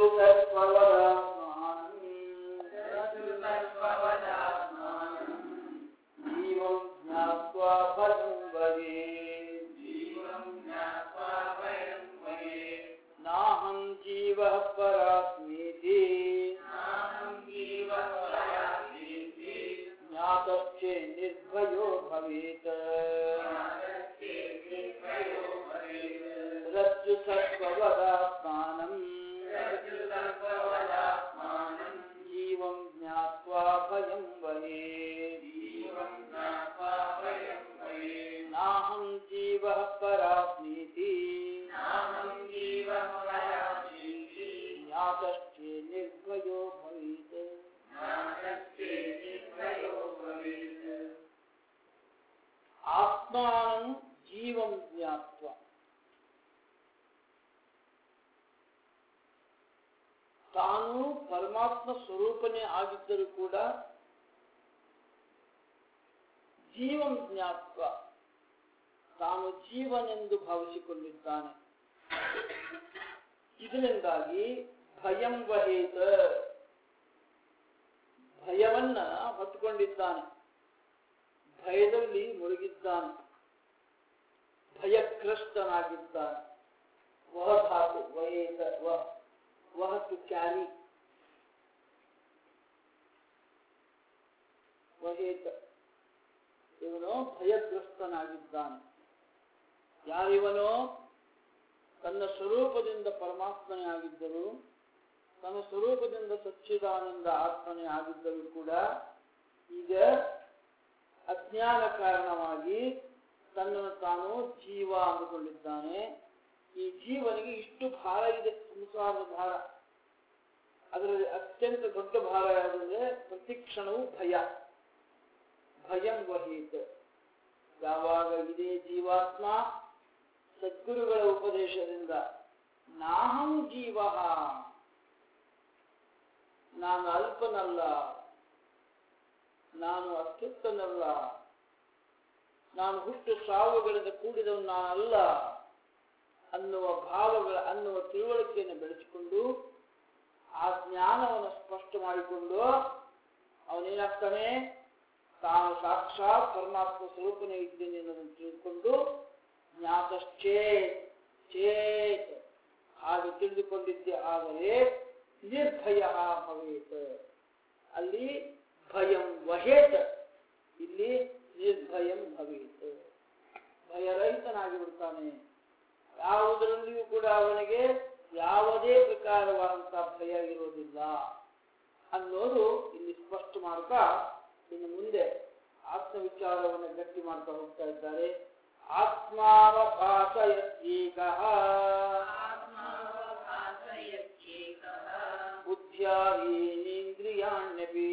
ತತ್ತು ಸರ್ವವದಾತ್ಮಾನಂ ಜೀವಂ ಜ್ಞಾತ್ವಾ ಭಯಂ ವಯೇತ್ ನಾಹಂ ಜೀವಃ ಪರಾಸ್ಮೀತಿ ಜ್ಞಾತಶ್ಚೇ ನಿರ್ಭಯೋ ಭವೇತ್ ರಜ್ಜು ಸರ್ವವದಾತ್ಮಾನಂ ಜೀವಂ ಜ್ಞಾತ್ವಾ ಭಯಂ ವಯೇತ್ ನಾಹಂ ಜೀವಃ ಪರಾಸ್ಮೀತಿ ಜ್ಞಾತಶ್ಚೇ ನಿರ್ಭಯೋ ಭವೇತ್ ಆತ್ಮಾನಂ ಜೀವಂ ಜ್ಞಾತ್ವ ತಾನು ಪರಮಾತ್ಮ ಸ್ವರೂಪನೇ ಆಗಿದ್ದರೂ ಕೂಡ ಜೀವಂ ಜ್ಞಾತ್ವ ತಾನು ಜೀವನೆಂದು ಭಾವಿಸಿಕೊಂಡಿದ್ದಾನೆ ಇದರಿಂದಾಗಿ ಭಯಂ ವಹೇತ ಭಯವನ್ನ ಹೊತ್ತುಕೊಂಡಿದ್ದಾನೆ ಭಯದಲ್ಲಿ ಮುಳುಗಿದ್ದಾನೆ ಭಯಗ್ರಸ್ತನಾಗಿದ್ದಾನೆ ವಹ ಧಾತು ವಹೇತ ವಹ ವಹ ಟು ಕ್ಯಾರಿ ವಹೇತ ಇವನು ಭಯಗ್ರಸ್ತನಾಗಿದ್ದಾನೆ ಯಾರಿವನೋ ತನ್ನ ಸ್ವರೂಪದಿಂದ ಪರಮಾತ್ಮನೇ ಆಗಿದ್ದರು ತನ್ನ ಸ್ವರೂಪದಿಂದ ಸಚ್ಚಿದಾನಂದ ಆತ್ಮನೇ ಆಗಿದ್ದರೂ ಕೂಡ ಈಗ ಅಜ್ಞಾನ ಕಾರಣವಾಗಿ ತನ್ನನ್ನು ತಾನು ಜೀವ ಅಂದುಕೊಂಡಿದ್ದಾನೆ ಈ ಜೀವನಿಗೆ ಇಷ್ಟು ಭಾರ ಇದೆ ಸಂಸಾರದ ಭಾರ ಅದರಲ್ಲಿ ಅತ್ಯಂತ ದೊಡ್ಡ ಭಾರ ಯಾವುದಂದ್ರೆ ಪ್ರತಿ ಕ್ಷಣವೂ ಭಯ ಭಯಂ ವಹೀತ ಯಾವಾಗ ಇದೇ ಜೀವಾತ್ಮ ಸದ್ಗುರುಗಳ ಉಪದೇಶದಿಂದ ನಾಹಂ ಜೀವ ನಾನು ಅಲ್ಪನಲ್ಲ ನಾನು ಅತ್ಯುತ್ತನಲ್ಲ ನಾನು ಹುಟ್ಟು ಸಾವುಗಳಿಂದ ಕೂಡಿದವನು ನಾನಲ್ಲ ಅನ್ನುವ ಭಾವಗಳ ಅನ್ನುವ ತಿಳುವಳಿಕೆಯನ್ನು ಬೆಳೆಸಿಕೊಂಡು ಆ ಜ್ಞಾನವನ್ನು ಸ್ಪಷ್ಟ ಮಾಡಿಕೊಂಡು ಅವನೇನಾಗ್ತಾನೆ ತಾನು ಸಾಕ್ಷಾತ್ ಪರಮಾತ್ಮ ಸ್ವರೂಪನೇ ಇದ್ದೇನೆ ಅನ್ನೋದನ್ನು ತಿಳಿದುಕೊಂಡು ಜ್ಞಾತಶ್ಚೇತ್ ಚೇತ್ ಹಾಗೆ ತಿಳಿದುಕೊಂಡಿದ್ದೆ ಆದರೆ ನಿರ್ಭಯ ಭವೇತ್ ಅಲ್ಲಿ ಭಯಂ ವಹೇತ್ ಇಲ್ಲಿ ನಿರ್ಭಯಂ ಭವೇತ್ ಭಯರಹಿತನಾಗಿ ಬಿಡ್ತಾನೆ ಯಾವುದರಲ್ಲಿಯೂ ಕೂಡ ಅವನಿಗೆ ಯಾವುದೇ ಪ್ರಕಾರವಾದಂತಹ ಭಯ ಇರೋದಿಲ್ಲ ಅನ್ನೋದು ಇಲ್ಲಿ ಸ್ಪಷ್ಟ ಮಾಡ್ತಾ ಇನ್ನು ಮುಂದೆ ಆತ್ಮವಿಚಾರವನ್ನು ಗಟ್ಟಿ ಮಾಡ್ತಾ ಹೋಗ್ತಾ ಇದ್ದಾರೆ ಆತ್ಮಾವಭಾಸಯತ್ಯೇಕಃ ಬುದ್ಧ್ಯಾಹೀನೇಂದ್ರಿಯಾಣ್ಯಪಿ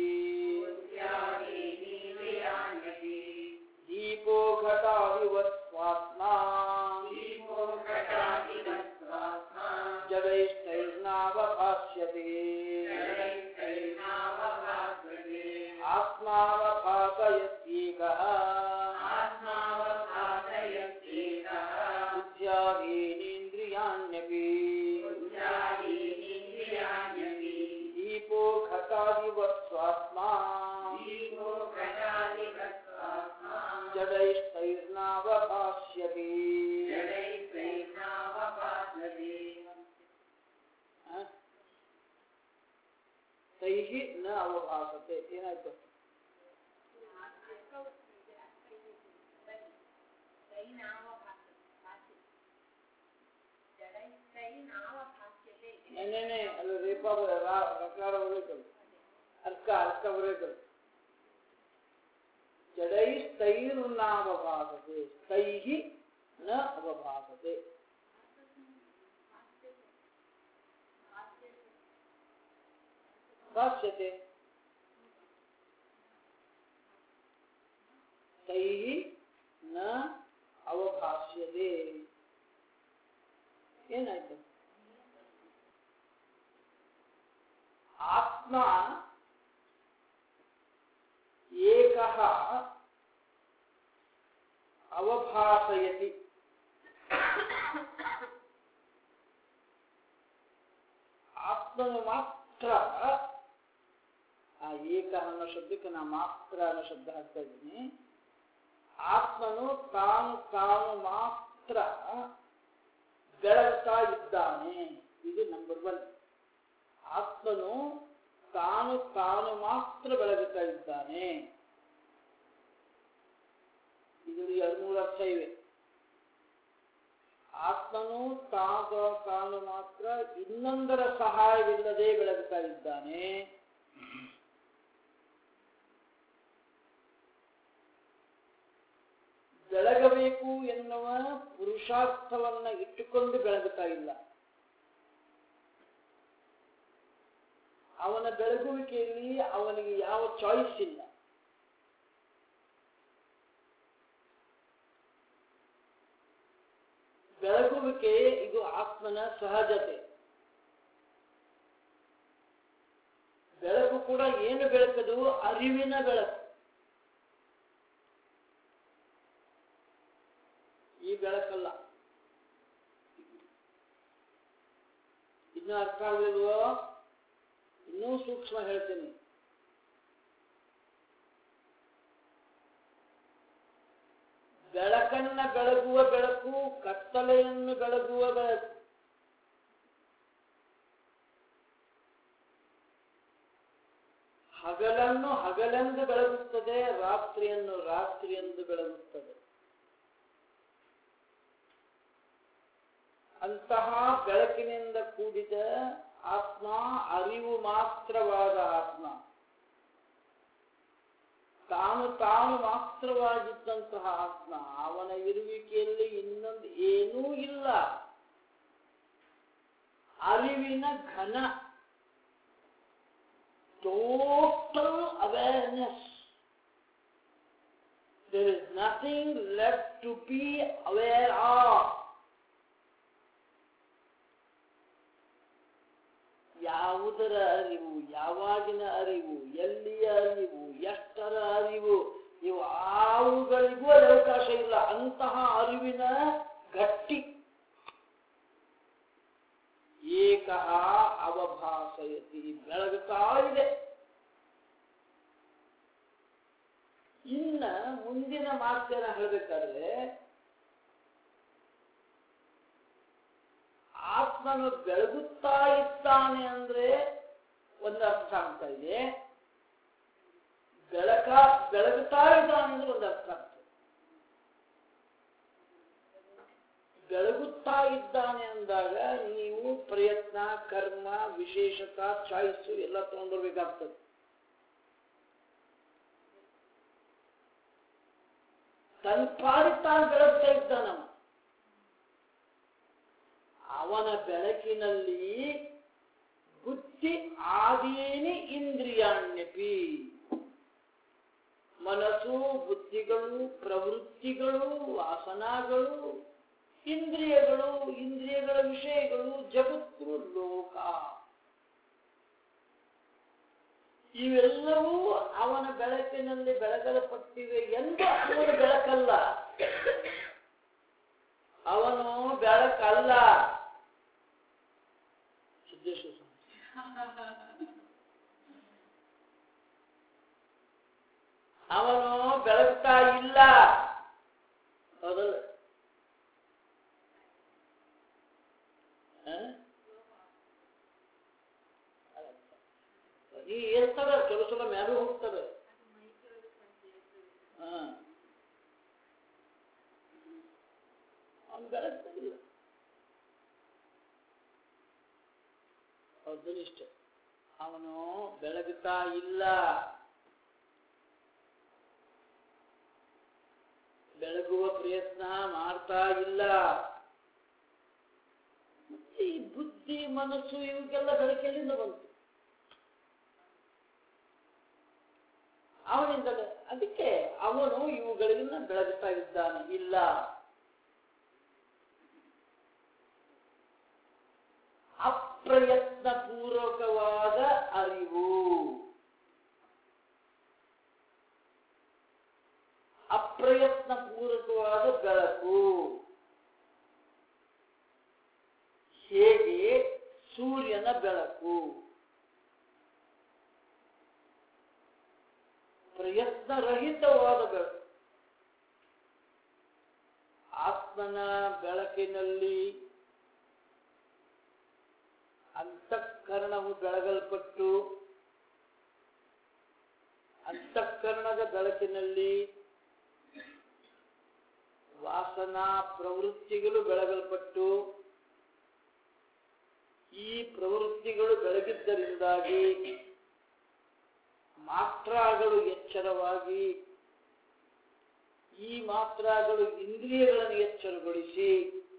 ದೀಪೋ ಘಟಾವಿವತ್ ಸ್ವಾತ್ಮಾ ಜಡೈಷ್ಟೈರ್ನಾವಭಾಷ್ಯತೆ ಆತ್ಮಾವಭಾಸಯತ್ಯೇಕಃ ಬುದ್ಧ್ಯಾಹೀನೇಂದ್ರಿಯಾಣ್ಯಪಿ ದೀಪೋ ಘಟಾದಿವತ್ ಸ್ವಾತ್ಮಾ ಜಡೈಷ್ಟೈರ್ನಾವಭಾಷ್ಯತೆ ಹ? ತೈಹಿ ನ ಅವಭಾಸತೆ ಏನಾಯ್ತು ನೆನ್ನೆನೆ ಅಲ್ಲಿ ರೇಪ ಬ- ರಾ- ರಕಾರ ಬರಬೇಕಲ್ಲ ಅರ್ಕ ಅರ್ಕ ಬರಬೇಕಲ್ಲ ಜಡೈ ಸ್ಥೈರ್ ನ ಅವಭಾಸತೆ ಸ್ಥೈಹಿ ನ ಅವಭಾಸತೆ ಭಾಷ್ಯತೆ ತೈಹಿ ನ ಅವಭಾಷ್ಯತೆ ಏನಾಯ್ತು ಆತ್ಮ ಏಕಃ ಅವಭಾಸಯತಿ ಆತ್ಮ ಆತ್ಮನು ಮಾತ್ರ ಆ ಏಕ ಅನ್ನೋ ಶಬ್ದಕ್ಕೆ ನಾ ಮಾತ್ರ ಅನ್ನೋ ಶಬ್ದ ಹಾಕ್ತಾ ಇದ್ದೀನಿ ಆತ್ಮನು ತಾನು ತಾನು ಮಾತ್ರ ಬೆಳಗ್ತಾ ಇದ್ದಾನೆ ಇದು ನಂಬರ್ ಒನ್ ಆತ್ಮನು ತಾನು ತಾನು ಮಾತ್ರ ಬೆಳಗುತ್ತಾ ಇದ್ದಾನೆ ಇದರಲ್ಲಿ ಎರಡು ಮೂರು ಅರ್ಥ ಇವೆ ಆತ್ಮನು ತಾನು ತಾನು ಮಾತ್ರ ಇನ್ನೊಂದರ ಸಹಾಯವಿಲ್ಲದೆ ಬೆಳಗುತ್ತಾ ಇದ್ದಾನೆ ಬೆಳಗಬೇಕು ಎನ್ನುವ ಪುರುಷಾರ್ಥವನ್ನ ಇಟ್ಟುಕೊಂಡು ಬೆಳಗುತ್ತಾ ಇಲ್ಲ ಅವನ ಬೆಳಗುವಿಕೆಯಲ್ಲಿ ಅವನಿಗೆ ಯಾವ ಚಾಯ್ಸ್ ಇಲ್ಲ ಬೆಳಗುವಿಕೆ ಇದು ಆತ್ಮನ ಸಹಜತೆ ಬೆಳಕು ಕೂಡ ಏನು ಬೆಳಕದು ಅರಿವಿನ ಬೆಳಕು ಈ ಬೆಳಕಲ್ಲ ಇನ್ನು ಅರ್ಥ ಆಗಲಿಲ್ವೋ ಇನ್ನೂ ಸೂಕ್ಷ್ಮ ಹೇಳ್ತೀನಿ ಬೆಳಕನ್ನ ಬೆಳಗುವ ಬೆಳಕು ಕತ್ತಲೆಯನ್ನು ಬೆಳಗುವ ಬೆಳಕು ಹಗಲನ್ನು ಹಗಲೆಂದು ಬೆಳಗುತ್ತದೆ ರಾತ್ರಿಯನ್ನು ರಾತ್ರಿಯೆಂದು ಬೆಳಗುತ್ತದೆ ಅಂತಹ ಬೆಳಕಿನಿಂದ ಕೂಡಿದ ಆತ್ಮ ಅರಿವು ಮಾತ್ರವಾದ ಆತ್ಮ ತಾನು ತಾನು ಮಾತ್ರವಾಗಿದ್ದಂತಹ ಆತ್ಮ ಅವನ ಇರುವಿಕೆಯಲ್ಲಿ ಇನ್ನೊಂದು ಏನೂ ಇಲ್ಲ ಅರಿವಿನ ಘನ total awareness there is nothing left to be aware of ಯಾವುದರ ಅರಿವು ಯಾವಾಗಿನ ಅರಿವು ಎಲ್ಲಿಯ ಅರಿವು ಎಷ್ಟರ ಅರಿವು ಇವು ಆವುಗಳಿಗೂ ಅಲ್ಲಿ ಅವಕಾಶ ಇಲ್ಲ ಅಂತಹ ಅರಿವಿನ ಗಟ್ಟಿ ಏಕ ಅವಭಾಸಯತಿ ಬೆಳಗುತ್ತಾ ಇದೆ ಇನ್ನ ಮುಂದಿನ ಮಾತನ್ನ ಹೇಳಬೇಕಾದ್ರೆ ಆತ್ಮನು ಬೆಳಗುತ್ತಾ ಇದ್ದಾನೆ ಅಂದ್ರೆ ಒಂದು ಅರ್ಥ ಆಗ್ತಾ ಇದೆ ಬೆಳಕ ಬೆಳಗುತ್ತಾ ಇದ್ದಾನೆ ಅಂದ್ರೆ ಒಂದು ಅರ್ಥ ಆಗ್ತದೆ ಬೆಳಗುತ್ತಾ ಇದ್ದಾನೆ ಅಂದಾಗ ನೀವು ಪ್ರಯತ್ನ ಕರ್ಮ ವಿಶೇಷತ ಚಾಯ್ಸು ಎಲ್ಲ ತಗೊಂಡ್ಬರ್ಬೇಕಾಗ್ತದೆ ತನ್ನ ಪಾಡಿಗೆ ತಾನು ಬೆಳಗ್ತಾ ಇದ್ದಾನವ ಅವನ ಬೆಳಕಿನಲ್ಲಿ ಬುದ್ಧಿ ಆದೀನಿ ಇಂದ್ರಿಯಾಣ್ಯಪಿ ಮನಸ್ಸು ಬುದ್ಧಿಗಳು ಪ್ರವೃತ್ತಿಗಳು ವಾಸನಾಗಳು ಇಂದ್ರಿಯಗಳು ಇಂದ್ರಿಯಗಳ ವಿಷಯಗಳು ಜಗತ್ತು ಲೋಕ ಇವೆಲ್ಲವೂ ಅವನ ಬೆಳಕಿನಲ್ಲಿ ಬೆಳಗಲ್ಪಟ್ಟಿವೆ ಎಂದು ಅವನ ಬೆಳಕಲ್ಲ ಅವನು ಬೆಳಕಲ್ಲ ಸಿದ್ದೇಶ್ವರ ಸ್ವಾಮಿ. ಅವನು ಬೆಳಗ್ತಾ ಇಲ್ಲ ಹೌದಲ್ಲ ಹ? ಈ ಏರ್ತಾರೆ ಕೆಲವು ಸಲ ಮ್ಯಾಲೂ ಹೋಗ್ತಾರೆ ಹಾ ಅವನು ಬೆಳಗ್ತಾ ಇಲ್ಲ ಇಷ್ಟ ಅವನು ಬೆಳಗುತ್ತಾ ಇಲ್ಲ ಬೆಳಗುವ ಪ್ರಯತ್ನ ಮಾಡ್ತಾ ಇಲ್ಲ ಮತ್ತೆ ಈ ಬುದ್ಧಿ ಮನಸ್ಸು ಇವಕ್ಕೆಲ್ಲ ಬೆಳಕೆಲ್ಲಿಂದ ಬಂತು ಅವನಿಂದಲೇ ಅದಕ್ಕೆ ಅವನು ಇವುಗಳಿಂದ ಬೆಳಗುತ್ತಾ ಇದ್ದಾನೆ ಇಲ್ಲ ಅಪ್ರಯತ್ನ ಪೂರ್ವಕವಾದ ಅರಿವು ಅಪ್ರಯತ್ನ ಪೂರ್ವಕವಾದ ಬೆಳಕು ಹೇಗೆ ಸೂರ್ಯನ ಬೆಳಕು ಪ್ರಯತ್ನರಹಿತವಾದ ಬೆಳಕು ಆತ್ಮನ ಬೆಳಕಿನಲ್ಲಿ ಅಂತಃಕರಣವು ಬೆಳಗಲ್ಪಟ್ಟು ಅಂತಃಕರಣದ ಬೆಳಕಿನಲ್ಲಿ ವಾಸನಾ ಪ್ರವೃತ್ತಿಗಳು ಬೆಳಗಲ್ಪಟ್ಟು ಈ ಪ್ರವೃತ್ತಿಗಳು ಬೆಳಗಿದ್ದರಿಂದಾಗಿ ಮಾತ್ರಾಗಳು ಎಚ್ಚರವಾಗಿ ಈ ಮಾತ್ರಾಗಳು ಇಂದ್ರಿಯಗಳನ್ನು ಎಚ್ಚರಗೊಳಿಸಿ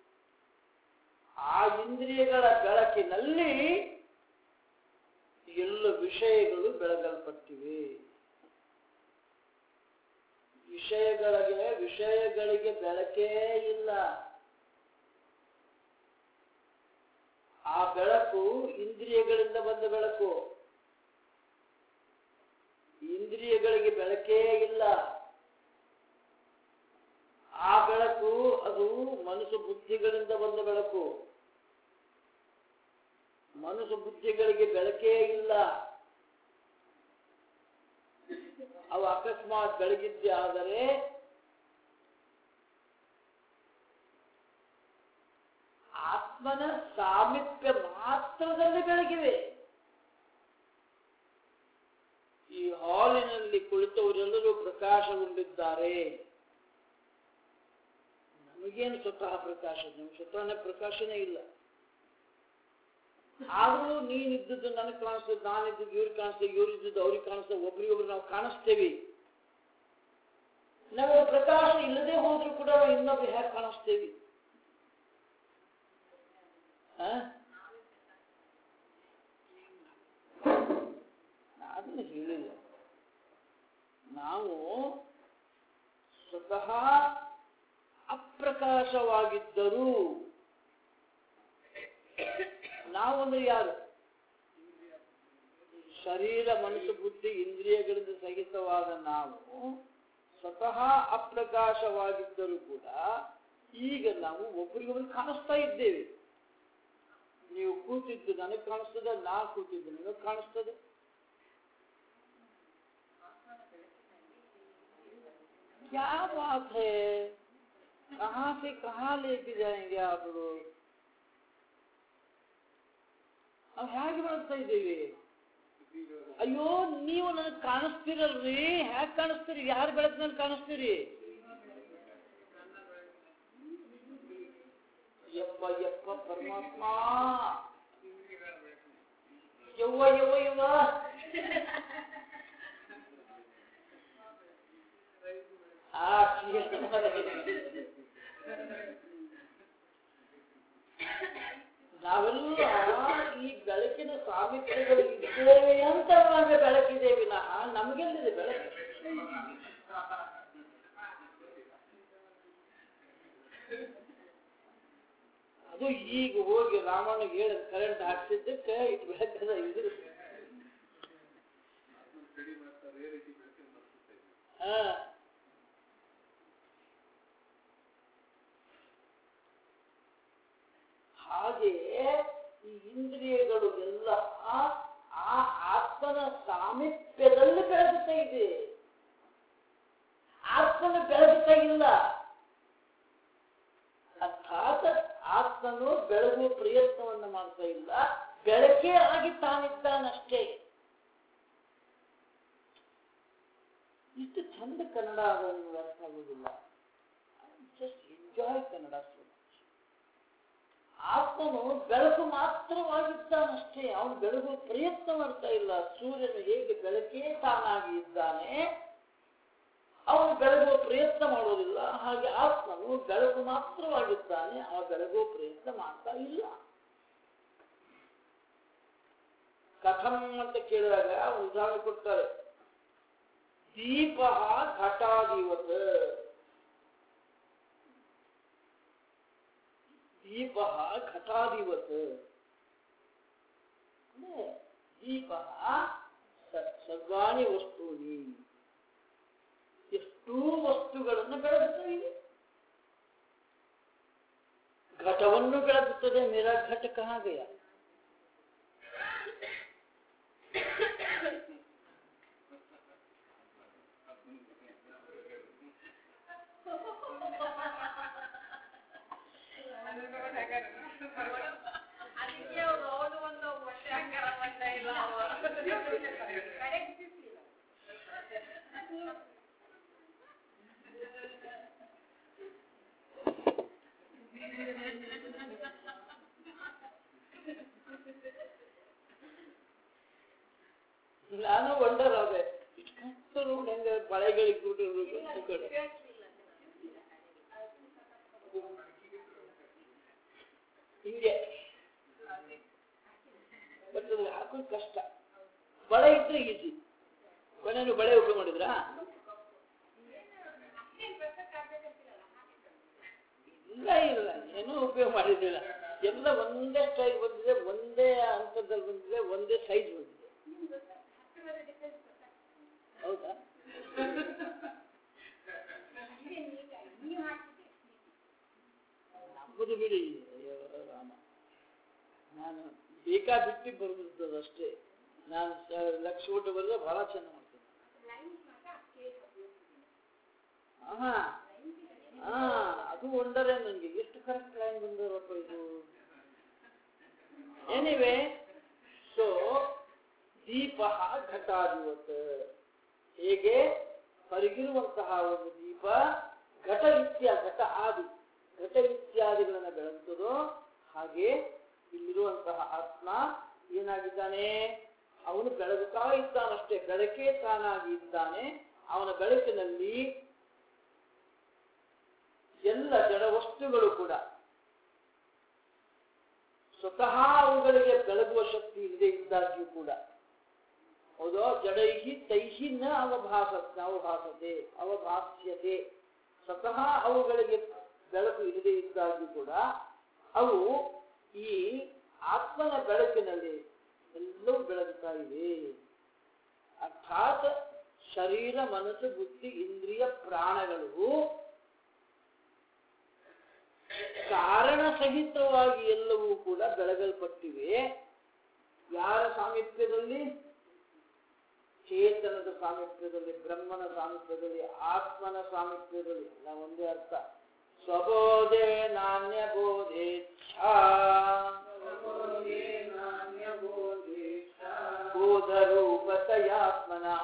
ಆ ಇಂದ್ರಿಯಗಳ ಬೆಳಕಿನಲ್ಲಿ ಎಲ್ಲ ವಿಷಯಗಳು ಬೆಳಗಲ್ಪಟ್ಟಿವೆ ವಿಷಯಗಳಿಗೆ ವಿಷಯಗಳಿಗೆ ಬೆಳಕೇ ಇಲ್ಲ ಆ ಬೆಳಕು ಇಂದ್ರಿಯಗಳಿಂದ ಬಂದ ಬೆಳಕು ಇಂದ್ರಿಯಗಳಿಗೆ ಬೆಳಕೇ ಇಲ್ಲ ಆ ಬೆಳಕು ಅದು ಮನಸ್ಸು ಬುದ್ಧಿಗಳಿಂದ ಬಂದ ಬೆಳಕು ಮನಸ್ಸು ಬುದ್ಧಿಗಳಿಗೆ ಬೆಳಕೇ ಇಲ್ಲ ಅವು ಅಕಸ್ಮಾತ್ ಬೆಳಗಿದ್ದೆ ಆದರೆ ಆತ್ಮನ ಸಾಮೀಪ್ಯ ಮಾತ್ರದಲ್ಲಿ ಬೆಳಗಿವೆ ಈ ಹಾಲಿನಲ್ಲಿ ಕುಳಿತವರೆಲ್ಲರೂ ಪ್ರಕಾಶಗೊಂಡಿದ್ದಾರೆ ನಮಗೇನು ಸ್ವತಃ ಪ್ರಕಾಶ ನಮ್ಗೆ ಸ್ವತಃನೇ ಪ್ರಕಾಶನೇ ಇಲ್ಲ ಆದರೂ ನೀನಿದ್ದದ್ದು ನನಗೆ ಕಾಣಿಸ್ತದೆ ನಾನಿದ್ದದ್ದು ಇವ್ರಿಗೆ ಕಾಣಿಸ್ತದೆ ಇವ್ರಿದ್ದದ್ದು ಅವ್ರಿಗೆ ಕಾಣಿಸ್ತದೆ ಒಬ್ರಿಗೊಬ್ರು ನಾವು ಕಾಣಿಸ್ತೇವೆ ನಮಗೆ ಪ್ರಕಾಶ ಇಲ್ಲದೆ ಹೋದ್ರೂ ಕೂಡ ನಾವು ಇನ್ನೊಬ್ರು ಹೇಗೆ ಕಾಣಿಸ್ತೇವೆ ಆ? ಅದನ್ನು ಹೇಳಿಲ್ಲ ನಾವು ಸ್ವತಃ ಅಪ್ರಕಾಶವಾಗಿದ್ದರೂ ನಾವು ಅಂದ್ರೆ ಯಾರು ಶರೀರ ಮನಸ್ಸು ಬುದ್ಧಿ ಇಂದ್ರಿಯಗಳಿಂದ ಸಹಿತವಾದ ನಾವು ಸ್ವತಃ ಅಪ್ರಕಾಶವಾಗಿದ್ದರೂ ಕೂಡ ಈಗ ನಾವು ಒಬ್ಬರಿಗೊಬ್ಬರು ಕಾಣಿಸ್ತಾ ಇದ್ದೇವೆ ನೀವು ಕೂತಿದ್ದು ನನಗೆ ಕಾಣಿಸ್ತದೆ ನಾ ಕೂತಿದ್ದು ನಿಮಗೆ ಕಾಣಿಸ್ತದೆ क्या बात है कहाँ से कहाँ लेके जाएंगे आप लोग ನಾವು ಹೇಗೆ ಮಾಡ್ತಾ ಇದ್ದೀವಿ ಅಯ್ಯೋ ನೀವು ನನಗೆ ಕಾಣಿಸ್ತಿರಲ್ರಿ ಹೇಗೆ ಕಾಣಿಸ್ತೀರಿ ಯಾರ ಬೆಳಕಿನಲ್ಲಿ ಕಾಣಿಸ್ತೀರಿ ಯಪ್ಪ ಯಪ್ಪ ಪರಮಾತ್ಮ ಯವ್ವ ಯವ್ವ ಯವ್ವ ಆ ನಾವೆಲ್ಲ ಈ ಬೆಳಕಿನ ಸಾಮೀಪ್ಯಗಳು ಇದ್ದೇವೆ ಅಂತ ನಮಗೆ ಬೆಳಕಿದೆ ವಿನಃ ನಮಗೆಲ್ಲಿದೆ ಬೆಳಕು ಅದು ಈಗ ಹೋಗಿ ರಾಮಣ್ಣಿಗೆ ಹೇಳಿ ಕರೆಂಟ್ ಹಾಕ್ಸಿದ್ದಕ್ಕೆ ಇಟ್ಟು ಬೆಳಕದ ಇದು ಹಾ ಹಾಗೆ ಈ ಇಂದ್ರಿಯಗಳು ಎಲ್ಲ ಆ ಆತ್ಮನ ಸಾಮೀಪ್ಯದಲ್ಲಿ ಬೆಳಗುತ್ತಾ ಇದೆ ಆತ್ಮನ ಬೆಳಗುತ್ತಾ ಇಲ್ಲ ಅರ್ಥಾತ್ ಆತ್ಮನು ಬೆಳಗುವ ಪ್ರಯತ್ನವನ್ನು ಮಾಡ್ತಾ ಇಲ್ಲ ಬೆಳಕೇ ಆಗಿ ತಾನಿದ್ದಾನಷ್ಟೇ ಇಷ್ಟು ಚಂದ ಕನ್ನಡ ಅದನ್ನು ಅರ್ಥ ಆಗುವುದಿಲ್ಲ ಜಸ್ಟ್ ಎಂಜಾಯ್ ಕನ್ನಡ ಸೊ ಆತ್ಮನು ಬೆಳಕು ಮಾತ್ರವಾಗಿದ್ದಾನಷ್ಟೇ ಅವನು ಬೆಳಗುವ ಪ್ರಯತ್ನ ಮಾಡ್ತಾ ಇಲ್ಲ ಸೂರ್ಯನು ಹೇಗೆ ಬೆಳಕೇ ತಾನಾಗಿ ಇದ್ದಾನೆ ಅವನು ಬೆಳಗುವ ಪ್ರಯತ್ನ ಮಾಡೋದಿಲ್ಲ ಹಾಗೆ ಆತ್ಮನು ಬೆಳಕು ಮಾತ್ರವಾಗಿದ್ದಾನೆ ಆ ಬೆಳಗುವ ಪ್ರಯತ್ನ ಮಾಡ್ತಾ ಇಲ್ಲ ಕಥಂ ಅಂತ ಕೇಳಿದಾಗ ಉದಾಹರಣೆ ಕೊಡ್ತಾರೆ ದೀಪ ಘಟಾದಿವತ್ ದೀಪ ಘಟಾದಿವತ್ ಅಂದ್ರೆ ದೀಪ ಸ- ಸರ್ವಾಣಿ ವಸ್ತೂನಿ ಎಷ್ಟೂ ವಸ್ತುಗಳನ್ನು ಬೆಳಗುತ್ತಾ ಇದೆ ಘಟವನ್ನು ಬೆಳಗುತ್ತದೆ ಮೇರಾ ಘಟ ಕಹಾ ಗಯ ನಾನು ವಂಡರ್ ಆದೆ ಇಷ್ಟು ಹೆಂಗ ಬಳೆಗಳಿಗೆ ಕೂಡಿರ್ಬೇಕು ಕಡೆ ಹಿಂಗೆ ಬಟ್ ಅದು ಹಾಕೋದು ಕಷ್ಟ ಬಳೆ ಇದ್ರೆ ಈಸಿ ಕೊನೆಯನ್ನು ಬಳೆ ಉಪಯೋಗ ಮಾಡಿದ್ರಾ ಇಲ್ಲ ಇಲ್ಲ ಏನೂ ಉಪಯೋಗ ಮಾಡಿದ್ದಿಲ್ಲ ಎಲ್ಲ ಒಂದೇ ಸ್ಟೈಲ್ ಬಂದಿದೆ ಒಂದೇ ಹಂತದಲ್ಲಿ ಬಂದಿದೆ ಒಂದೇ ಸೈಜ್ ಬಂದಿದೆ ಹೌದಾ ನಮ್ಮದು ಬಿಡಿ ಅಯ್ಯೋ ರಾಮ ನಾನು ಬೇಕಾಬಿಟ್ಟಿ ಬರ್ಬಿಡ್ತದೆ ಅಷ್ಟೇ ನಾನು ಸ- ಲಕ್ಷ ಊಟ ಬರೆದ್ರೆ ಬಹಳ ಚೆನ್ನಾಗಿ ಮಾಡ್ತೇನೆ ಹಾ ಹಾ ಅದು ಒಂಡರೆ ನನಗೆ ಎಷ್ಟು ಕರೆಕ್ಟ್ ಲೈನ್ ಬಂದರಪ್ಪ ಇದು ಎನಿವೆ ಸೊ ದೀಪ ಘಟಾಧಿವತ್ ಹೇಗೆ ಹೊರಗಿರುವಂತಹ ಒಂದು ದೀಪ ಘಟ ಇತ್ಯ ಘಟ ಆದಿ ಘಟ ಇತ್ಯಾದಿಗಳನ್ನು ಬೆಳಗ್ತದೋ ಹಾಗೆ ಇಲ್ಲಿರುವಂತಹ ಆತ್ಮ ಏನಾಗಿದ್ದಾನೆ ಅವನು ಬೆಳಗುತ್ತಾ ಇದ್ದಾನಷ್ಟೇ ಬೆಳಕೇ ತಾನಾಗಿ ಇದ್ದಾನೆ ಅವನ ಬೆಳಕಿನಲ್ಲಿ ಎಲ್ಲ ಜಡ ವಸ್ತುಗಳು ಕೂಡ ಸ್ವತಃ ಅವುಗಳಿಗೆ ಬೆಳಗುವ ಶಕ್ತಿ ಇಲ್ಲದೆ ಇದ್ದಾಗ್ಯೂ ಕೂಡ ಹೌದೋ ಜಡೈಹಿ ತೈಹಿ ನ ಅವಭಾಸ ಅವಭಾಸತೆ ಅವಭಾಸ್ಯತೆ ಸ್ವತಃ ಅವುಗಳಿಗೆ ಬೆಳಕು ಇಲ್ಲದೆ ಇದ್ದಾಗ್ಯೂ ಕೂಡ ಅವು ಈ ಆತ್ಮನ ಬೆಳಕಿನಲ್ಲಿ ಎಲ್ಲವೂ ಬೆಳಗುತ್ತಾ ಇವೆ ಅರ್ಥಾತ್ ಶರೀರ ಮನಸ್ಸು ಬುದ್ಧಿ ಇಂದ್ರಿಯ ಪ್ರಾಣಗಳು ಕಾರಣ ಸಹಿತವಾಗಿ ಎಲ್ಲವೂ ಕೂಡ ಬೆಳಗಲ್ಪಟ್ಟಿವೆ ಯಾರ ಸಾಮೀಪ್ಯದಲ್ಲಿ ಚೇತನದ ಸಾಮೀಪ್ಯದಲ್ಲಿ ಬ್ರಹ್ಮನ ಸಾಮೀಪ್ಯದಲ್ಲಿ ಆತ್ಮನ ಸಾಮೀಪ್ಯದಲ್ಲಿ ಎಲ್ಲ ಒಂದೇ ಅರ್ಥ ಸ್ವಬೋಧೆ ನಾಣ್ಯ ಬೋಧೇಚ್ಛಾ ಬೋಧರೂಪತಯಾತ್ಮನಃ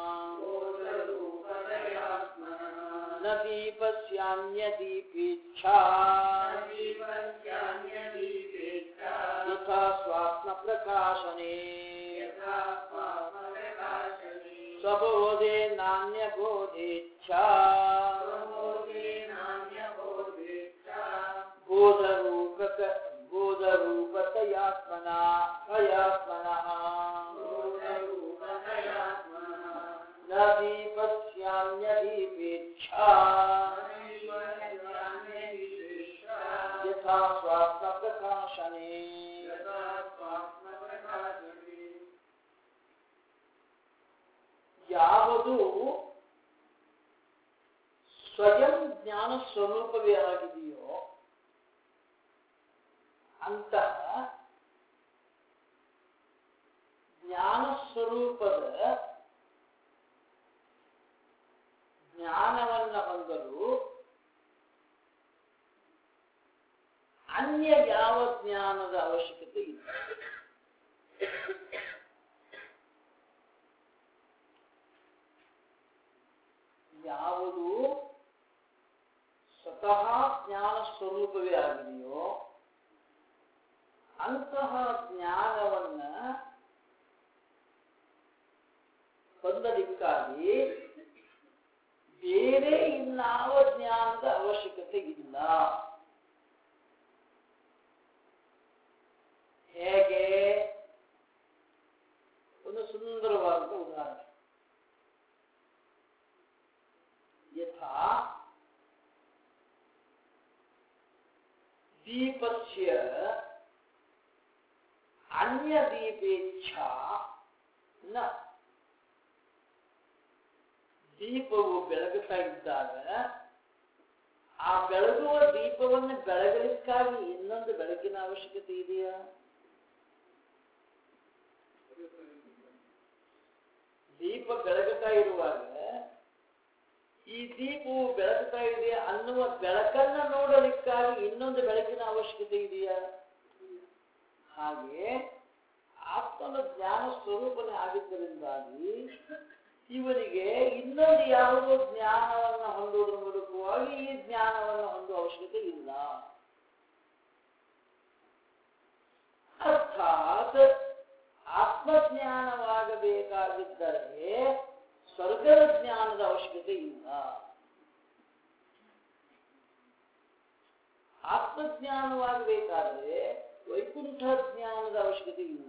ನ ದೀಪಸ್ಯಾನ್ಯದೀಪೇಚ್ಛಾ ಯಥಾ ಸ್ವಾತ್ಮ ಪ್ರಕಾಶನೆ ಸ್ವಬೋಧೆ ನಾಣ್ಯಬೋಧೇಚ್ಛಾ ಬೋಧರೂಪಕ ಬೋಧರೂಪತಯಾತ್ಮನ ಅಯಾತ್ಮನಃ ನ ದೀಪಸ್ಯಾನ್ಯದೀಪೇಚ್ಛಾ ಯಥಾ ಸ್ವಾತ್ಮ ಪ್ರಕಾಶನೆ ಯಾವುದು ಸ್ವಯಂ ಜ್ಞಾನ ಸ್ವರೂಪವೇ ಆಗಿದೆಯೋ ಅಂತಹ ಜ್ಞಾನ ಸ್ವರೂಪದ ಜ್ಞಾನವನ್ನ ಹೊಂದಲು ಅನ್ಯ ಯಾವ ಜ್ಞಾನದ ಅವಶ್ಯಕತೆ ಇಲ್ಲ ಯಾವುದು ಸ್ವತಃ ಜ್ಞಾನ ಸ್ವರೂಪವೇ ಆಗಿದೆಯೋ ಅಂತಹ ಜ್ಞಾನವನ್ನ ಹೊಂದಲಿಕ್ಕಾಗಿ ಬೇರೆ ಇನ್ನಾವ ಜ್ಞಾನದ ಅವಶ್ಯಕತೆ ಇಲ್ಲ ಹೇಗೆ ಒಂದು ಸುಂದರವಾದ ಉದಾಹರಣೆ ಯಥಾ ದೀಪಸ್ಯ ಅನ್ಯ ದೀಪೇಚ್ಛಾ ನ ದೀಪವು ಬೆಳಗುತ್ತಾ ಇದ್ದಾಗ ಆ ಬೆಳಗುವ ದೀಪವನ್ನು ಬೆಳಗಲಿಕ್ಕಾಗಿ ಇನ್ನೊಂದು ಬೆಳಕಿನ ಅವಶ್ಯಕತೆ ಇದೆಯಾ ದೀಪ ಬೆಳಗುತ್ತಾ ಇರುವಾಗ ಈ ದೀಪವು ಬೆಳಗುತ್ತಾ ಇದೆ ಅನ್ನುವ ಬೆಳಕನ್ನ ನೋಡಲಿಕ್ಕಾಗಿ ಇನ್ನೊಂದು ಬೆಳಕಿನ ಅವಶ್ಯಕತೆ ಇದೆಯಾ ಹಾಗೆ ಆತ್ಮನ ಜ್ಞಾನ ಸ್ವರೂಪನೇ ಆಗಿದ್ದರಿಂದಾಗಿ ಇವನಿಗೆ ಇನ್ನೊಂದು ಯಾವುದೋ ಜ್ಞಾನವನ್ನು ಹೊಂದುವುದರ ಮೂಲಕವಾಗಿ ಈ ಜ್ಞಾನವನ್ನು ಹೊಂದುವ ಅವಶ್ಯಕತೆ ಇಲ್ಲ ಅರ್ಥಾತ್ ಆತ್ಮಜ್ಞಾನವಾಗಬೇಕಾಗಿದ್ದರೆ ಸ್ವರ್ಗದ ಜ್ಞಾನದ ಅವಶ್ಯಕತೆ ಇಲ್ಲ ಆತ್ಮಜ್ಞಾನವಾಗಬೇಕಾದ್ರೆ ವೈಕುಂಠ ಜ್ಞಾನದ ಅವಶ್ಯಕತೆ ಇಲ್ಲ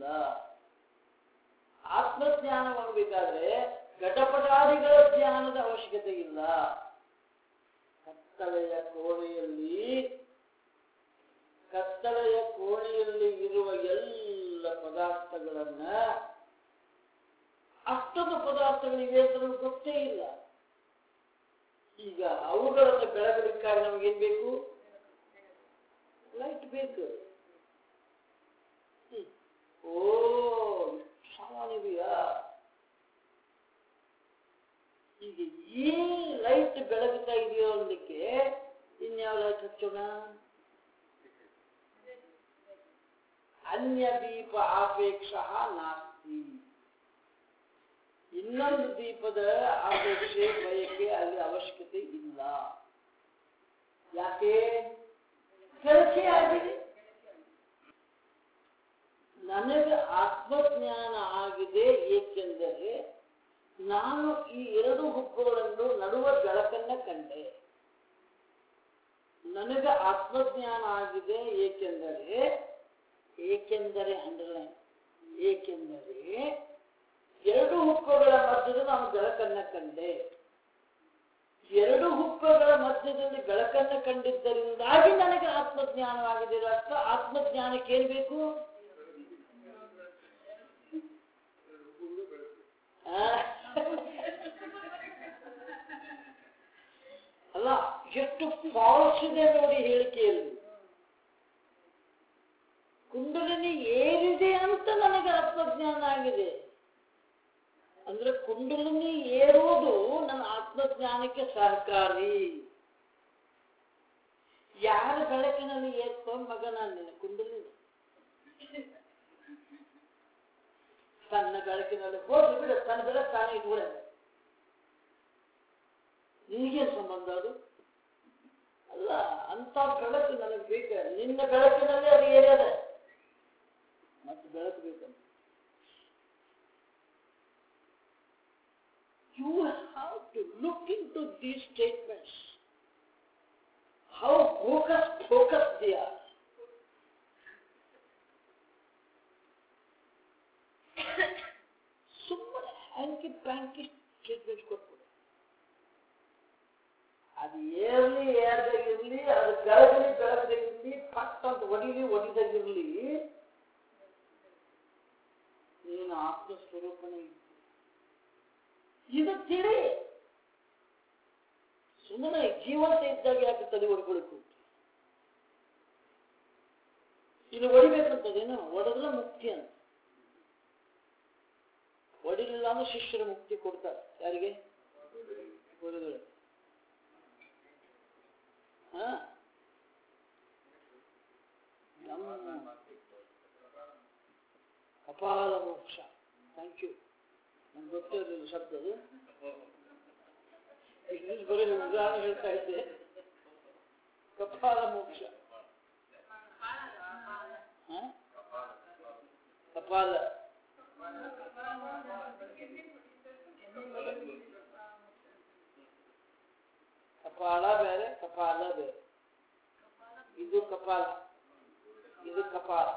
ಆತ್ಮಜ್ಞಾನವಾಗಬೇಕಾದ್ರೆ ಘಟಪಟಾದಿಗಳ ಜ್ಞಾನದ ಅವಶ್ಯಕತೆ ಇಲ್ಲ ಕತ್ತಲೆಯ ಕೋಣೆಯಲ್ಲಿ ಕತ್ತಲೆಯ ಕೋಣೆಯಲ್ಲಿ ಇರುವ ಎಲ್ಲ ಪದಾರ್ಥಗಳನ್ನ ಅಷ್ಟೊಂದು ಪದಾರ್ಥಗಳಿವೆ ಅಂತ ನಮ್ಗೆ ಗೊತ್ತೇ ಇಲ್ಲ ಈಗ ಅವುಗಳನ್ನು ಬೆಳಗಲಿಕ್ಕಾಗಿ ನಮಗೇನ್ ಬೇಕು ಲೈಟ್ ಬೇಕು ಹ್ಮ್. ಓ ಇಷ್ಟು ಸಾಮಾನ್ಯವಿಯಾ ಈಗ ಈ ಲೈಟ್ ಬೆಳಗುತ್ತಾ ಇದೆಯೋ ಅನ್ನಲಿಕ್ಕೆ ಇನ್ಯಾವ ಲೈಟ್ ಹಚ್ಚೋಣ ಅನ್ಯ ದೀಪ ಆಪೇಕ್ಷ ನಾಸ್ತಿ ಇನ್ನೊಂದು ದೀಪದ ಅಪೇಕ್ಷೆ ಬಯಕೆ ಅಲ್ಲಿ ಅವಶ್ಯಕತೆ ಇಲ್ಲ ಯಾಕೆ ಕೆಲಸ ಆಗಿದೆ ನನಗೆ ಆತ್ಮಜ್ಞಾನ ಆಗಿದೆ ಏಕೆಂದರೆ ನಾನು ಈ ಎರಡು ಹುಬ್ಬುಗಳನ್ನು ನಡುವ ಬೆಳಕನ್ನ ಕಂಡೆ ನನಗೆ ಆತ್ಮಜ್ಞಾನ ಆಗಿದೆ ಏಕೆಂದರೆ ಏಕೆಂದರೆ ಅಂದ್ರೆ ಏಕೆಂದರೆ ಎರಡು ಹುಕ್ಕುಗಳ ಮಧ್ಯದಲ್ಲಿ ನಾನು ಬೆಳಕನ್ನ ಕಂಡೆ ಎರಡು ಹುಕ್ಕುಗಳ ಮಧ್ಯದಲ್ಲಿ ಬೆಳಕನ್ನ ಕಂಡಿದ್ದರಿಂದಾಗಿ ನನಗೆ ಆತ್ಮಜ್ಞಾನವಾಗಿದೆ ಇದರ ಅರ್ಥ ಆತ್ಮಜ್ಞಾನಕ್ಕೆ ಏನ್ ಬೇಕು ಆ? ಅಲ್ಲ ಎಷ್ಟು ಫಾಲ್ಸ್ ಇದೆ ನೋಡಿ ಹೇಳಿಕೆಯಲ್ಲಿ ಕುಂಡಲಿನಿ ಏರಿದೆ ಅಂತ ನನಗೆ ಆತ್ಮಜ್ಞಾನ ಆಗಿದೆ ಅಂದ್ರೆ ಕುಂಡಲಿನಿ ಏರುವುದು ನನ್ನ ಆತ್ಮಜ್ಞಾನಕ್ಕೆ ಸಹಕಾರಿ ಯಾರ ಬೆಳಕಿನಲ್ಲಿ ಏರ್ಕೊ ಮಗನ ನಿನ್ನ ಕುಂಡಲಿನಿ ತನ್ನ ಬೆಳಕಿನಲ್ಲಿ ಹೋಗಿ ಬಿಡ ತನ್ನ ಬೆಳಕು ತಾನೇ ಇಟ್ಬಿಡ ನಿನಗೇನು ಸಂಬಂಧ ಅದು ಅಲ್ಲ ಅಂತ ಬೆಳಕು ನನಗೆ ಬೇಕ ನಿನ್ನ ಬೆಳಕಿನಲ್ಲಿ ಅದು ಏರಿಯದ ಮತ್ತೆ ಬೆಳಕು ಬೇಕಂತ you have to look into these statements. How focus, focus they are. ಸುಮ್ಮನೆ ಹ್ಯಾಂಕಿ ಪ್ಯಾಂಕಿ ಸ್ಟೇಟ್ಮೆಂಟ್ ಕೊಟ್ಬಿಡು ಅದು ಏರ್ಲಿ ಏರ್ದಾಗಿರ್ಲಿ ಅದು ಬೆಳಗಲಿ ಬೆಳಗದಾಗಿರ್ಲಿ ಪಟ್ ಅಂತ ಒಡಿಲಿ ಒಡಿದಾಗಿರ್ಲಿ ನೀನು ಆತ್ಮ ಸ್ವರೂಪನೇ ಇದ್ದಿ. ಇದು ತಿಳಿ ಸುಮ್ಮನೆ ಜೀವಂತ ಇದ್ದಾಗ ಯಾಕೆ ತಲೆ ಹೊಡ್ಕೊಳಕು ಇದು ಹೊಡಿಬೇಕಂತದೇನು ಹೊಡೆದ್ರೆ ಮುಕ್ತಿ ಅಂತ ಹೊಡಿಲಿಲ್ಲ ಅಂದ್ರೆ ಶಿಷ್ಯರ ಮುಕ್ತಿ ಕೊಡ್ತಾರೆ ಯಾರಿಗೆ ಗುರುಗಳು ಹಾ ನಮ್ಮ ಕಪಾಲ ಮೋಕ್ಷ ಥ್ಯಾಂಕ್ ಯು ನಂಗೆ ಗೊತ್ತೇ ಇರಲಿಲ್ಲ ಶಬ್ದ ಅದು ಇಂಗ್ಲಿಷ್ ಬರೀ ಉದಾಹರಣೆ ಹೇಳ್ತಾ ಇದ್ದೆ ಕಪಾಲ ಮೋಕ್ಷ ಹ? ಕಪಾಲ ಕಪಾಲ ಬೇರೆ ಕಪಾಲ ಬೇರೆ ಇದು ಕಪಾಲ ಇದು ಕಪಾಲ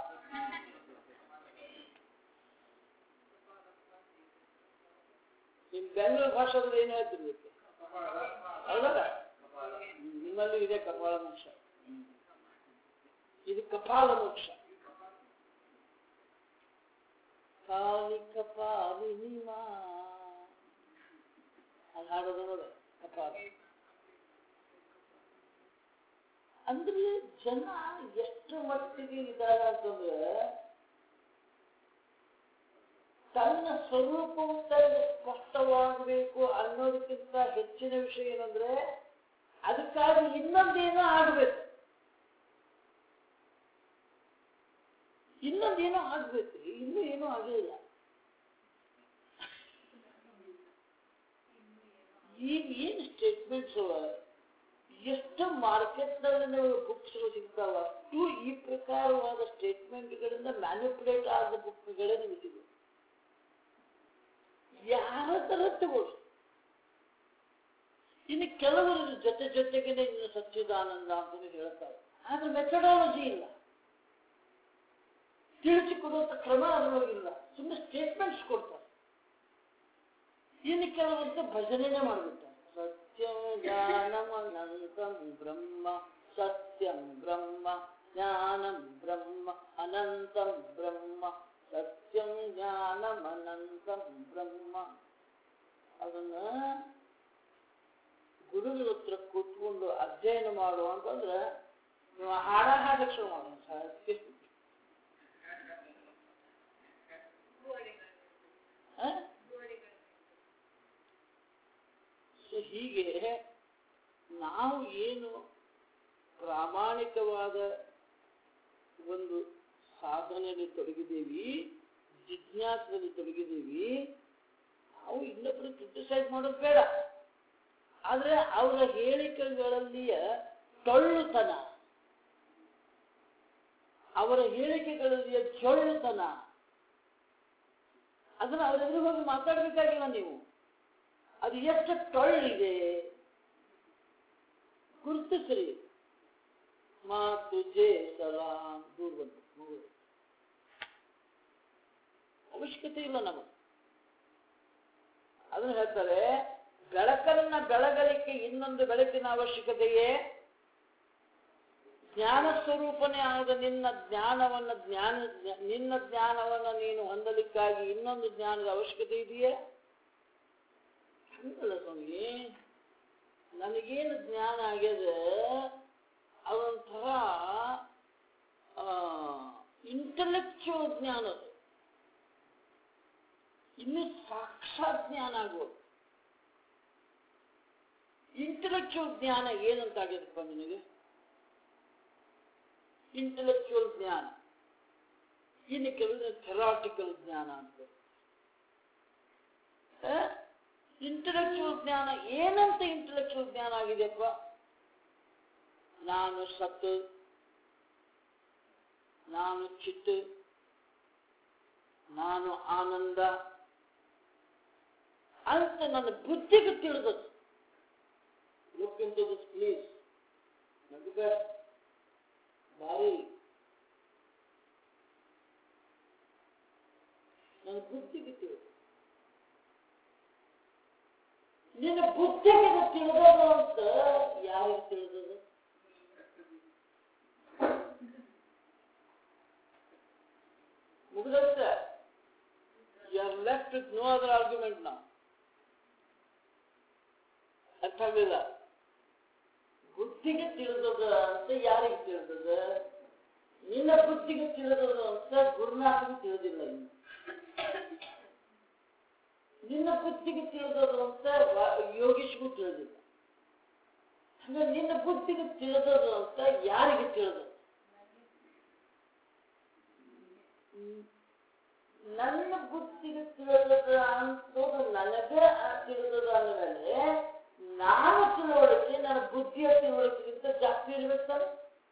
ನಿಮ್ ಬೆಂಗಳೂರು ಭಾಷೆದಲ್ಲಿ ಏನು ಹೇಳ್ತಿರ್ಬೇಕು ಹೌದಲ್ಲ ಹ್ಮ್, ನಿಮ್ಮಲ್ಲೂ ಇದೆ ಕಪಾಲ ಮೋಕ್ಷ ಹ್ಮ್. ಇದು ಕಪಾಲ ಮೋಕ್ಷ ಕಾಲಿ ಕಪಾಲಿ ನಿಮ್ಮ ಅದು ಹಾಡೋದು ನೋಡ ಕಪಾಲ ಅಂದ್ರೆ ಜನ ಎಷ್ಟು ಮಟ್ಟಿಗೆ ಇದ್ದಾರೆ ಅಂತಂದ್ರೆ ತನ್ನ ಸ್ವರೂಪವು ತನಗೆ ಸ್ಪಷ್ಟವಾಗಬೇಕು ಅನ್ನೋದಕ್ಕಿಂತ ಹೆಚ್ಚಿನ ವಿಷಯ ಏನಂದ್ರೆ ಅದಕ್ಕಾಗಿ ಇನ್ನೊಂದೇನೋ ಆಗಬೇಕು ಇನ್ನೊಂದೇನೋ ಆಗ್ಬೇಕು ಇನ್ನೂ ಏನೋ ಆಗೇ ಇಲ್ಲ ಈಗ ಏನು ಸ್ಟೇಟ್ಮೆಂಟ್ಸ್ ಅವ ಎಷ್ಟು ಮಾರ್ಕೆಟ್ನಲ್ಲಿ ನೀವು ಬುಕ್ಸ್ ಸಿಗ್ತಾವ ಅಷ್ಟು ಈ ಪ್ರಕಾರವಾದ ಸ್ಟೇಟ್ಮೆಂಟ್ಗಳಿಂದ ಮ್ಯಾನಿಪುಲೇಟ್ ಆದ ಬುಕ್ಗಳೇ ನಿಮಗೆ ಸಿಗುತ್ತೆ ಯಾರ ತರ ತಗೊಳ್ಳಿ ಇನ್ನು ಕೆಲವರು ಇದ್ರ ಜೊತೆ ಜೊತೆಗೆ ಇನ್ನು ಸಚ್ಚಿದಾನಂದ ಅಂತ ಹೇಳ್ತಾರೆ ಆದ್ರೆ ಮೆಥಡಾಲಜಿ ಇಲ್ಲ ತಿಳಿಸಿಕೊಡುವಂತ ಕ್ರಮ ಅದರೊಳಗಿಲ್ಲ ಸುಮ್ಮನೆ ಸ್ಟೇಟ್ಮೆಂಟ್ಸ್ ಕೊಡ್ತಾರೆ ಇನ್ನು ಕೆಲವಂತ ಭಜನೆನೇ ಮಾಡ್ಬಿಡ್ತಾರೆ ಸತ್ಯಂ ಜ್ಞಾನಂ ಅನಂತಂ ಬ್ರಹ್ಮ ಸತ್ಯಂ ಬ್ರಹ್ಮ ಜ್ಞಾನಂ ಬ್ರಹ್ಮ ಅನಂತಂ ಬ್ರಹ್ಮ ಸತ್ಯಂ ಜ್ಞಾನಂ ಅನಂತಂ ಬ್ರಹ್ಮ ಅದನ್ನ ಗುರುಗಳ ಹತ್ರ ಕೂತ್ಕೊಂಡು ಅಧ್ಯಯನ ಮಾಡು ಅಂತಂದ್ರೆ ನೀವು ಹಾಡ ಹಾಡಕ್ಕೆ ಶುರು ಮಾಡೋಣ ಸತ್ಯ ಆ? ಸೊ ಹೀಗೆ ನಾವು ಏನು ಪ್ರಾಮಾಣಿಕವಾದ ಒಂದು ಸಾಧನೆಯಲ್ಲಿ ತೊಡಗಿದ್ದೀವಿ ಜಿಜ್ಞಾಸದಲ್ಲಿ ತೊಡಗಿದ್ದೀವಿ ನಾವು ಇನ್ನೊಬ್ಬರು ಕ್ರಿಟಿಸೈಸ್ ಮಾಡೋದು ಬೇಡ ಆದ್ರೆ ಅವರ ಹೇಳಿಕೆಗಳಲ್ಲಿಯ ಟೊಳ್ಳುತನ ಅವರ ಹೇಳಿಕೆಗಳಲ್ಲಿಯ ಜೊಳ್ಳುತನ ಅದನ್ನ ಅವ್ರ ಎದುರು ಹೋಗಿ ಮಾತಾಡ್ಬೇಕಾಗಿಲ್ಲ ನೀವು ಅದು ಎಷ್ಟು ಟೊಳ್ಳಿದೆ ಗುರುತಿಸ್ರಿ ಮಾತು ಜೇ ಸಲಾಂ ದೂರ ಬಂತು ಮುಗಿದು ಅವಶ್ಯಕತೆ ಇಲ್ಲ ನಮಗೆ ಅದನ್ನ ಹೇಳ್ತಾರೆ ಬೆಳಕನ್ನ ಬೆಳಗಲಿಕ್ಕೆ ಇನ್ನೊಂದು ಬೆಳಕಿನ ಅವಶ್ಯಕತೆಯೇ ಜ್ಞಾನ ಸ್ವರೂಪನೇ ಆದ ನಿನ್ನ ಜ್ಞಾನವನ್ನ ಜ್ಞಾನ ನಿನ್ನ ಜ್ಞಾನವನ್ನ ನೀನು ಹೊಂದಲಿಕ್ಕಾಗಿ ಇನ್ನೊಂದು ಜ್ಞಾನದ ಅವಶ್ಯಕತೆ ಇದೆಯೇ ಹಂಗಲ್ಲ ಸ್ವಾಮಿ ನನಗೇನು ಜ್ಞಾನ ಆಗ್ಯದ ಅದೊಂಥರ ಇಂಟಲೆಕ್ಚುವಲ್ ಜ್ಞಾನ ಅದು. ಇನ್ನು ಸಾಕ್ಷಾತ್ ಜ್ಞಾನ ಆಗೋದು ಇಂಟಲೆಕ್ಚುವಲ್ ಜ್ಞಾನ ಏನಂತ ಆಗ್ಯದಪ್ಪ ನಿನಗೆ ಇಂಟಲೆಕ್ಚುವಲ್ ಜ್ಞಾನ ಇನ್ನು ಕೆಲವು ಥೆರಾಟಿಕಲ್ ಜ್ಞಾನ ಅಂತ ಇಂಟಲೆಕ್ಚುವಲ್ ಜ್ಞಾನ ಏನಂತ ಇಂಟಲೆಕ್ಚುವಲ್ ಜ್ಞಾನ ಆಗಿದೆಯಪ್ಪ ನಾನು ಸತ್ತು ನಾನು ಚಿತ್ತು ನಾನು ಆನಂದ ಅಂತ ನನ್ನ ಬುದ್ಧಿಗೆ ತಿಳಿದದ್ದು look into this please ನಮಗೆ ಭಾರಿ ನನ್ನ ಬುದ್ಧಿಗೆ ತಿಳಿದು ನಿನ್ನ ಬುದ್ಧಿಗೆ ತಿಳಿದದು ಅಂತ ಯಾರಿಗೆ ತಿಳಿದದು ಮುಗಿದಷ್ಟೇ you are left with no other argument ನಾವು ಅರ್ಥ ಆಗಲಿಲ್ಲ ಬುದ್ಧಿಗೆ ತಿಳಿದದ ಅಂತ ಯಾರಿಗೆ ತಿಳಿದದ ನಿನ್ನ ಬುದ್ಧಿಗೆ ತಿಳಿದದ ಅಂತ ಗುರುನಾಥಿಗೆ ತಿಳಿದಿಲ್ಲ ಇನ್ನು ನಿನ್ನ ಬುದ್ಧಿಗೆ ತಿಳಿದದು ಅಂತ ವ- ಯೋಗೀಶ್ಗೂ ತಿಳಿದಿಲ್ಲ ಹಂಗ ನಿನ್ನ ಬುದ್ಧಿಗೆ ತಿಳಿದದು ಅಂತ ಯಾರಿಗೆ ತಿಳಿದದು ಹ್ಮ್. ನನ್ನ ಬುದ್ಧಿಗೆ ತಿಳಿದದ ಅಂತೋದು ನನಗೆ ತಿಳಿದದ ಅಂದಮೇಲೆ ನಾನು ತಿಳುವಳಿಕೆ ನನ್ನ ಬುದ್ಧಿಯ ತಿಳುವಳಿಕೆಗಿಂತ ಜಾಸ್ತಿ ಇರ್ಬೇಕು ತಾನೆ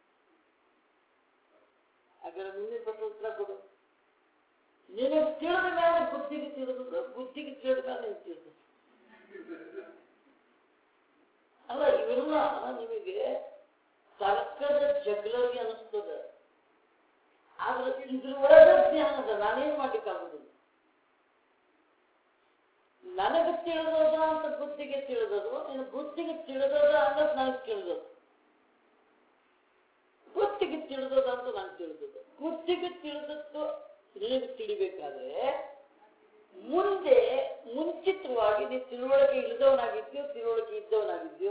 ಹಾಗಾದ್ರೆ ಮುಂದಿನ ಪ್ರಶ್ನೆ ಉತ್ತರ ಕೊಡು ನಿನಗೆ ತಿಳಿದ ಮೇಲೆ ಬುದ್ಧಿಗೆ ತಿಳಿದದು ಬುದ್ಧಿಗೆ ತಿಳಿದ ಮೇಲೆ ನಿನಗೆ ತಿಳಿದದು ಅಲ್ಲ ಇವೆಲ್ಲ ನಿಮಗೆ ತರ್ಕದ ಜಗಳರಿ ಅನಿಸ್ತದೆ ಆದ್ರೆ ಇದ್ರೊಳಗೆ ಜ್ಞಾನದ ನಾನೇನ್ ಮಾಡ್ಲಿಕ್ಕಾಗುದಿಲ್ಲ ನನಗೆ ತಿಳಿದದ ಅಂತ ಬುದ್ಧಿಗೆ ತಿಳಿದದು ಇನ್ನು ಬುದ್ಧಿಗೆ ತಿಳಿದದ ಅನ್ನೋದು ನನಗೆ ತಿಳಿದದು ಬುದ್ಧಿಗೆ ತಿಳಿದದ ಅಂತ ನನಗೆ ತಿಳಿದದು ಬುದ್ಧಿಗೆ ತಿಳಿದದ್ದು ನಿನಗೆ ತಿಳಿಬೇಕಾದ್ರೆ ಮುಂದೆ ಮುಂಚಿತವಾಗಿ ನೀ ತಿಳುವಳಿಕೆ ಇಲ್ಲದವನಾಗಿದ್ಯೋ ತಿಳುವಳಿಕೆ ಇದ್ದವನಾಗಿದ್ಯೋ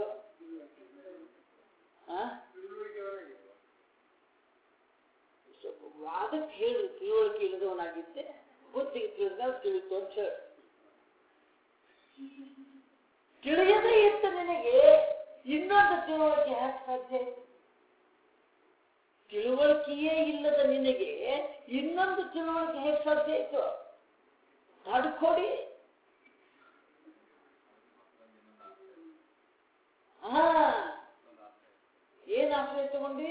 ಆ ಸ್ವಲ್ಪ ವಾದಕ್ಕೆ ಹೇಳಿ ತಿಳುವಳಿಕೆ ಇಲ್ಲದವನಾಗಿದ್ದೆ ಬುದ್ಧಿಗೆ ತಿಳಿದಾಗ ತಿಳಿತು ಅಂತ ಹೇಳಿ ತಿಳಿಯದೇ ಇತ್ತು ನಿನಗೆ ಇನ್ನೊಂದು ತಿಳುವಳಿಕೆ ಯಾಕೆ ಸಾಧ್ಯ ಆಯ್ತು ತಿಳುವಳಿಕೆಯೇ ಇಲ್ಲದ ನಿನಗೆ ಇನ್ನೊಂದು ತಿಳುವಳಿಕೆ ಹೇಗೆ ಸಾಧ್ಯ ಆಯ್ತು ತಡ್ಕೊಡಿ ಹಾ ಏನ್ ಆಶ್ರಯ ತಗೊಂಡಿ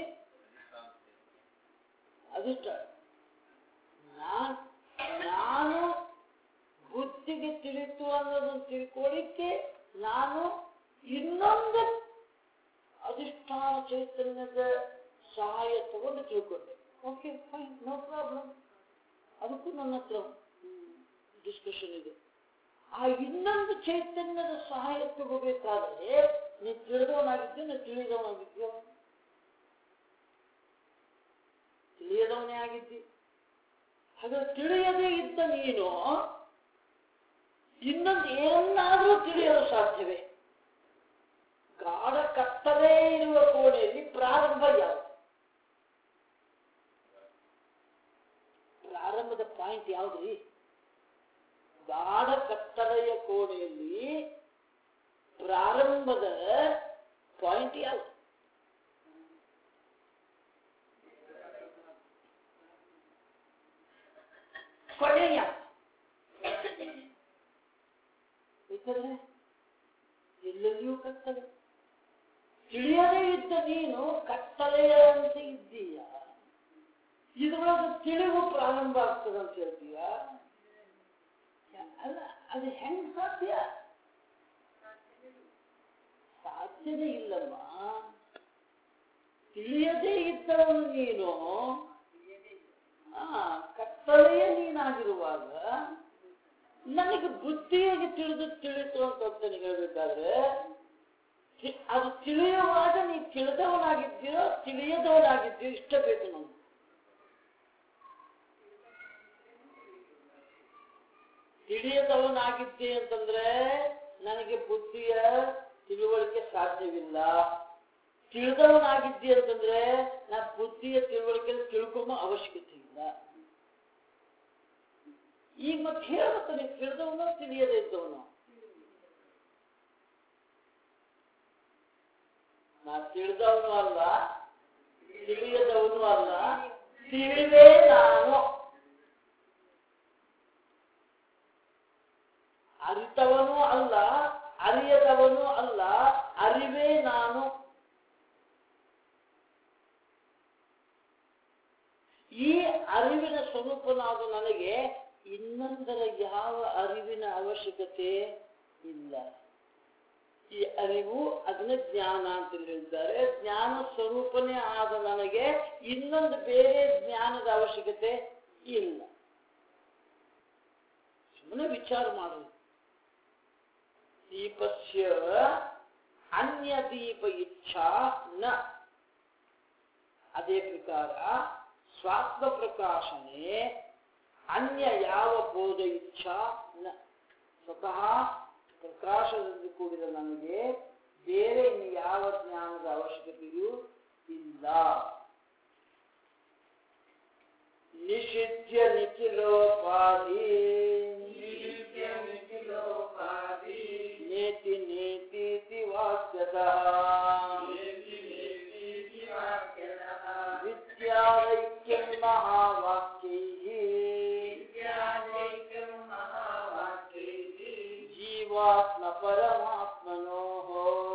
ಅದಿಷ್ಟ ನಾನ್ ನಾನು ಬುದ್ಧಿಗೆ ತಿಳಿತು ಅನ್ನೋದನ್ನು ತಿಳ್ಕೊಳ್ಳಿಕ್ಕೆ ನಾನು ಇನ್ನೊಂದು ಅಧಿಷ್ಠಾನ ಚೈತನ್ಯದ ಸಹಾಯ ತಗೊಂಡು ತಿಳ್ಕೊಂಡೆ ಓಕೆ ಫೈನ್ ನೋ ಪ್ರಾಬ್ಲಮ್ ಅದಕ್ಕೂ ನನ್ನ ಹತ್ರ ಡಿಸ್ಕಷನ್ ಇದೆ ಆ ಇನ್ನೊಂದು ಚೈತನ್ಯದ ಸಹಾಯ ತಗೋಬೇಕಾದ್ರೆ ನೀ ತಿಳಿದವನಾಗಿದ್ದೆ ನಾ ತಿಳಿದವನಾಗಿದ್ಯೋ ತಿಳಿಯದವನೇ ಆಗಿದ್ದಿ ಹಾಗಾದ್ರೆ ತಿಳಿಯದೇ ಇದ್ದ ನೀನು ಇನ್ನೊಂದು ಏನನ್ನಾದರೂ ತಿಳಿಯಲು ಸಾಧ್ಯವೇ ಗಾಢ ಕತ್ತಲೇ ಇರುವ ಕೋಣೆಯಲ್ಲಿ ಪ್ರಾರಂಭ ಯಾವುದು ಪ್ರಾರಂಭದ ಪಾಯಿಂಟ್ ಯಾವ್ದ್ರಿ ಗಾಢ ಕತ್ತಲೆಯ ಕೋಣೆಯಲ್ಲಿ ಪ್ರಾರಂಭದ ಪಾಯಿಂಟ್ ಯಾವುದು ಕೊನೆ ಯಾವುದು ಏಕೆಂದ್ರೆ ಎಲ್ಲೆಲ್ಲಿಯೂ ಕತ್ತಲೆ ತಿಳಿಯದೇ ಇದ್ದ ನೀನು ಕತ್ತಲೆಯಂತೆ ಇದ್ದೀಯ ಇದ್ರೊಳಗೆ ತಿಳಿವು ಪ್ರಾರಂಭ ಆಗ್ತದೆ ಅಂತ ಹೇಳ್ತೀಯ ಅಲ್ಲ ಅದು ಹೆಂಗ್ ಸಾಧ್ಯ ಸಾಧ್ಯನೇ ಇಲ್ಲಮ್ಮ ತಿಳಿಯದೇ ಇದ್ದವನು ನೀನು ಆ ಕತ್ತಲೆಯೇ ನೀನಾಗಿರುವಾಗ ನನಗೆ ಬುದ್ಧಿಯಾಗಿ ತಿಳಿದು ತಿಳಿತು ಅಂತ ನೀನು ಹೇಳ್ಬೇಕಾದ್ರೆ ತಿ- ಅದು ತಿಳಿಯುವಾಗ ನೀ ತಿಳಿದವನಾಗಿದ್ದೀರೋ ತಿಳಿಯದವನಾಗಿದ್ದೀರೋ ಇಷ್ಟ ಬೇಕು ನಮ್ಗೆ ತಿಳಿಯದವನಾಗಿದ್ದೆ ಅಂತಂದ್ರೆ ನನಗೆ ಬುದ್ಧಿಯ ತಿಳುವಳಿಕೆ ಸಾಧ್ಯವಿಲ್ಲ ತಿಳಿದವನಾಗಿದ್ದೆ ಅಂತಂದ್ರೆ ನಾ ಬುದ್ಧಿಯ ತಿಳುವಳಿಕೆ ತಿಳ್ಕೊಂಬ ಅವಶ್ಯಕತೆ ಇಲ್ಲ ಈಗ ಮತ್ತೆ ಹೇಳ್ಬೇಕು ನೀವು ತಿಳಿದವನೋ ತಿಳಿಯದೇ ಇದ್ದವನೋ ನಾ ತಿಳಿದವನು ಅಲ್ಲ ತಿಳಿಯದವನು ಅಲ್ಲ ತಿಳಿವೇ ನಾನು ಅರಿತವನು ಅಲ್ಲ ಅರಿಯದವನು ಅಲ್ಲ ಅರಿವೇ ನಾನು ಈ ಅರಿವಿನ ಸ್ವರೂಪನಾದ ನನಗೆ ಇನ್ನೊಂದರ ಯಾವ ಅರಿವಿನ ಅವಶ್ಯಕತೆ ಇಲ್ಲ ಈ ಅರಿವು ಅದನ್ನ ಜ್ಞಾನ ಅಂತ ಹೇಳಿದ್ದಾರೆ ಜ್ಞಾನ ಸ್ವರೂಪನೇ ಆದ ನನಗೆ ಇನ್ನೊಂದು ಬೇರೆ ಜ್ಞಾನದ ಅವಶ್ಯಕತೆ ಇಲ್ಲ ಸುಮ್ಮನೆ ವಿಚಾರ ಮಾಡು ದೀಪಸ್ಯ ಅನ್ಯ ದೀಪ ಇಚ್ಛಾ ನ ಅದೇ ಪ್ರಕಾರ ಸ್ವಾತ್ಮ ಪ್ರಕಾಶನೆ ಅನ್ಯ ಯಾವ ಬೋಧ ಇಚ್ಛಾ ನ ಸ್ವತಃ ಪ್ರಕಾಶದಿಂದ ಕೂಡಿದ ನನಗೆ ಬೇರೆ ಇನ್ನು ಯಾವ ಜ್ಞಾನದ ಅವಶ್ಯಕತೆಯೂ ಇಲ್ಲ ನಿಷಿದ್ಯ ನಿಖಿಲೋಪಾಧಿ ನೇತಿ ನೇತೀತಿ ವಾಕ್ಯತಃ ವಿದ್ಯಾಲೈಕ್ಯಂ ಮಹಾವಾಕ್ಯೈಃ ಜೀವಾತ್ಮ ಪರಮಾತ್ಮನೋಃ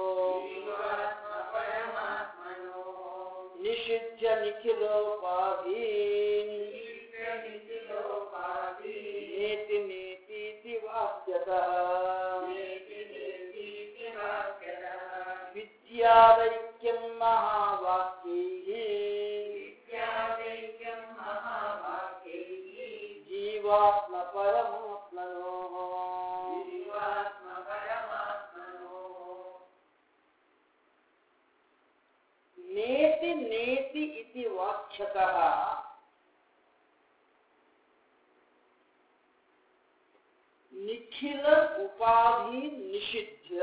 ನಿಷಿದ್ಯ ನಿಖಿಲೋಪಾಧೀನ್ ನೇತಿ ನೇತೀತಿ ವಾಕ್ಯತಃ ವಿದ್ಯಾಲೈಕ್ಯಂ ಮಹಾವಾಕ್ಯೈಃ ಜೀವಾತ್ಮ ಪರಮಾತ್ಮನೋಃ ನೇತಿ ನೇತಿ ಇತಿ ವಾಕ್ಯತಃ ನಿಖಿಲ ಉಪಾಧಿ ನಿಷಿದ್ಧ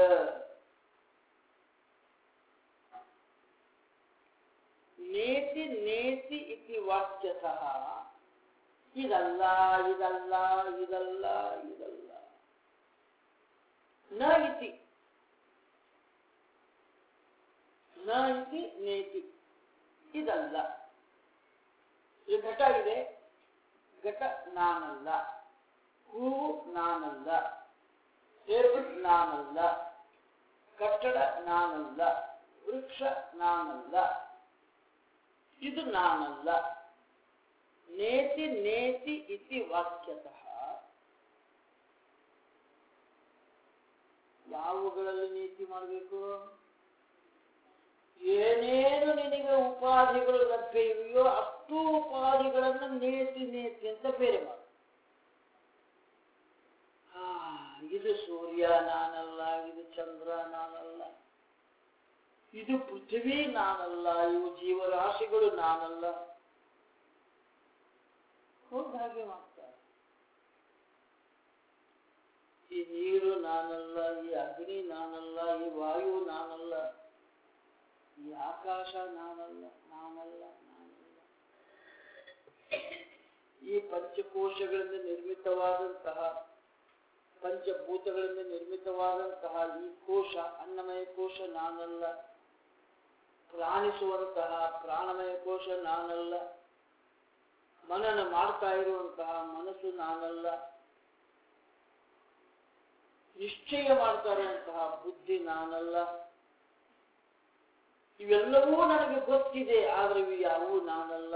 ನೇತಿ ನೇತಿ ಇತಿ ವಾಕ್ಯತಃ ಇದಲ್ಲ ಇದಲ್ಲ ಇದಲ್ಲ ಇದಲ್ಲ ನ ಇತಿ ನ ಇತಿ ನೇತಿ ಇದಲ್ಲ ಇದು ಘಟ ಇದೆ ಘಟ ನಾನಲ್ಲ ಹೂವು ನಾನಲ್ಲ ಟೇಬಲ್ ನಾನಲ್ಲ ಕಟ್ಟಡ ನಾನಲ್ಲ ವೃಕ್ಷ ನಾನಲ್ಲ ಇದು ನಾನಲ್ಲ ನೇತಿ ನೇತಿ ಇತಿ ವಾಕ್ಯತಃ ಯಾವುಗಳಲ್ಲಿ ನೀತಿ ಮಾಡಬೇಕು ಏನೇನು ನಿನಗೆ ಉಪಾಧಿಗಳು ಲಭ್ಯ ಇವೆಯೋ ಅಷ್ಟು ಉಪಾಧಿಗಳನ್ನು ನೇತಿ ನೇತಿ ಅಂತ ಬೇರೆ ಮಾಡು ಆ, ಇದು ಸೂರ್ಯ ನಾನಲ್ಲ ಇದು ಚಂದ್ರ ನಾನಲ್ಲ ಇದು ಪೃಥ್ವಿ ನಾನಲ್ಲ ಇವು ಜೀವರಾಶಿಗಳು ನಾನಲ್ಲ ಹೋಗಿ ಹಾಗೆ ಮಾಡ್ತಾರೆ ಈ ನೀರು ನಾನಲ್ಲ ಈ ಅಗ್ನಿ ನಾನಲ್ಲ ಈ ವಾಯು ನಾನಲ್ಲ ಈ ಆಕಾಶ ನಾನಲ್ಲ ನಾನಲ್ಲ ನಾನಲ್ಲ ಈ ಪಂಚಕೋಶಗಳಿಂದ ನಿರ್ಮಿತವಾದಂತಹ ಪಂಚಭೂತಗಳಿಂದ ನಿರ್ಮಿತವಾದಂತಹ ಈ ಕೋಶ ಅನ್ನಮಯ ಕೋಶ ನಾನಲ್ಲ ಪ್ರಾಣಿಸುವಂತಹ ಪ್ರಾಣಮಯ ಕೋಶ ನಾನಲ್ಲ ಮನನ ಮಾಡ್ತಾ ಇರುವಂತಹ ಮನಸ್ಸು ನಾನಲ್ಲ ನಿಶ್ಚಯ ಮಾಡ್ತಾ ಇರುವಂತಹ ಬುದ್ಧಿ ನಾನಲ್ಲ ಇವೆಲ್ಲವೂ ನನಗೆ ಗೊತ್ತಿದೆ ಆದ್ರೆ ಇವು ಯಾವುವು ನಾನಲ್ಲ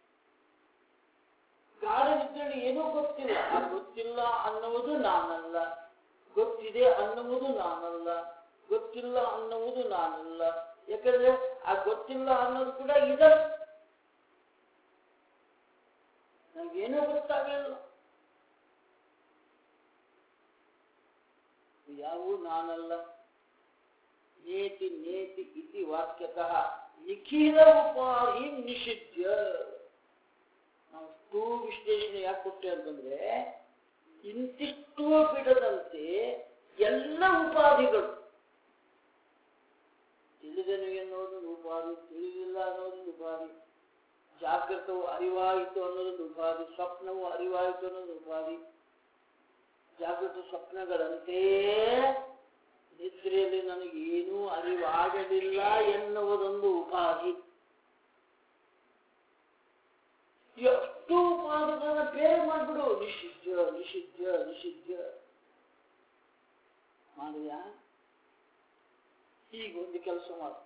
ಗಾಢ ನಿದ್ರೆಯಲ್ಲಿ ಏನೂ ಗೊತ್ತಿಲ್ಲ ಆ ಗೊತ್ತಿಲ್ಲ ಅನ್ನುವುದು ನಾನಲ್ಲ ಗೊತ್ತಿದೆ ಅನ್ನುವುದು ನಾನಲ್ಲ ಗೊತ್ತಿಲ್ಲ ಅನ್ನುವುದು ನಾನಲ್ಲ ಯಾಕಂದ್ರೆ ಆ ಗೊತ್ತಿಲ್ಲ ಅನ್ನೋದು ಕೂಡ ಇದೆ ನನಗೇನೂ ಗೊತ್ತಾಗಲಿಲ್ಲ ಯಾವೂ ನಾನಲ್ಲ ನೇತಿ ನೇತಿ ಇತಿ ವಾಕ್ಯತಃ ನಿಖಿಲ ಉಪಾಧಿ ನಿಷಿದ್ಯ ನಾವು ಟೂ ವಿಶ್ಲೇಷಣೆ ಯಾಕೆ ಕೊಟ್ಟೆ ಅಂತಂದ್ರೆ ಇಂತಿಷ್ಟು ಬಿಡದಂತೆ ಎಲ್ಲ ಉಪಾಧಿಗಳು ತಿಳಿದನು ಎನ್ನುವುದೊಂದು ಉಪಾಧಿ ತಿಳಿದಿಲ್ಲ ಅನ್ನೋದೊಂದು ಉಪಾಧಿ ಜಾಗೃತವು ಅರಿವಾಯಿತು ಅನ್ನೋದೊಂದು ಉಪಾಧಿ ಸ್ವಪ್ನವು ಅರಿವಾಯಿತು ಅನ್ನೋದು ಉಪಾಧಿ ಜಾಗೃತ ಸ್ವಪ್ನಗಳಂತೆ ನಿದ್ರೆಯಲ್ಲಿ ನನಗೆ ಏನೂ ಅರಿವಾಗಲಿಲ್ಲ ಎನ್ನುವುದೊಂದು ಉಪಾಧಿ ಎಷ್ಟು ಉಪಾಧಿಗಳನ್ನ ಬೇರೆ ಮಾಡ್ಬಿಡು ನಿಷಿದ್ಧ ನಿಷಿದ್ಧ ನಿಷಿದ್ಧ ಮಾಡಿದ್ಯಾ ಈಗ ಒಂದು ಕೆಲಸ ಮಾಡು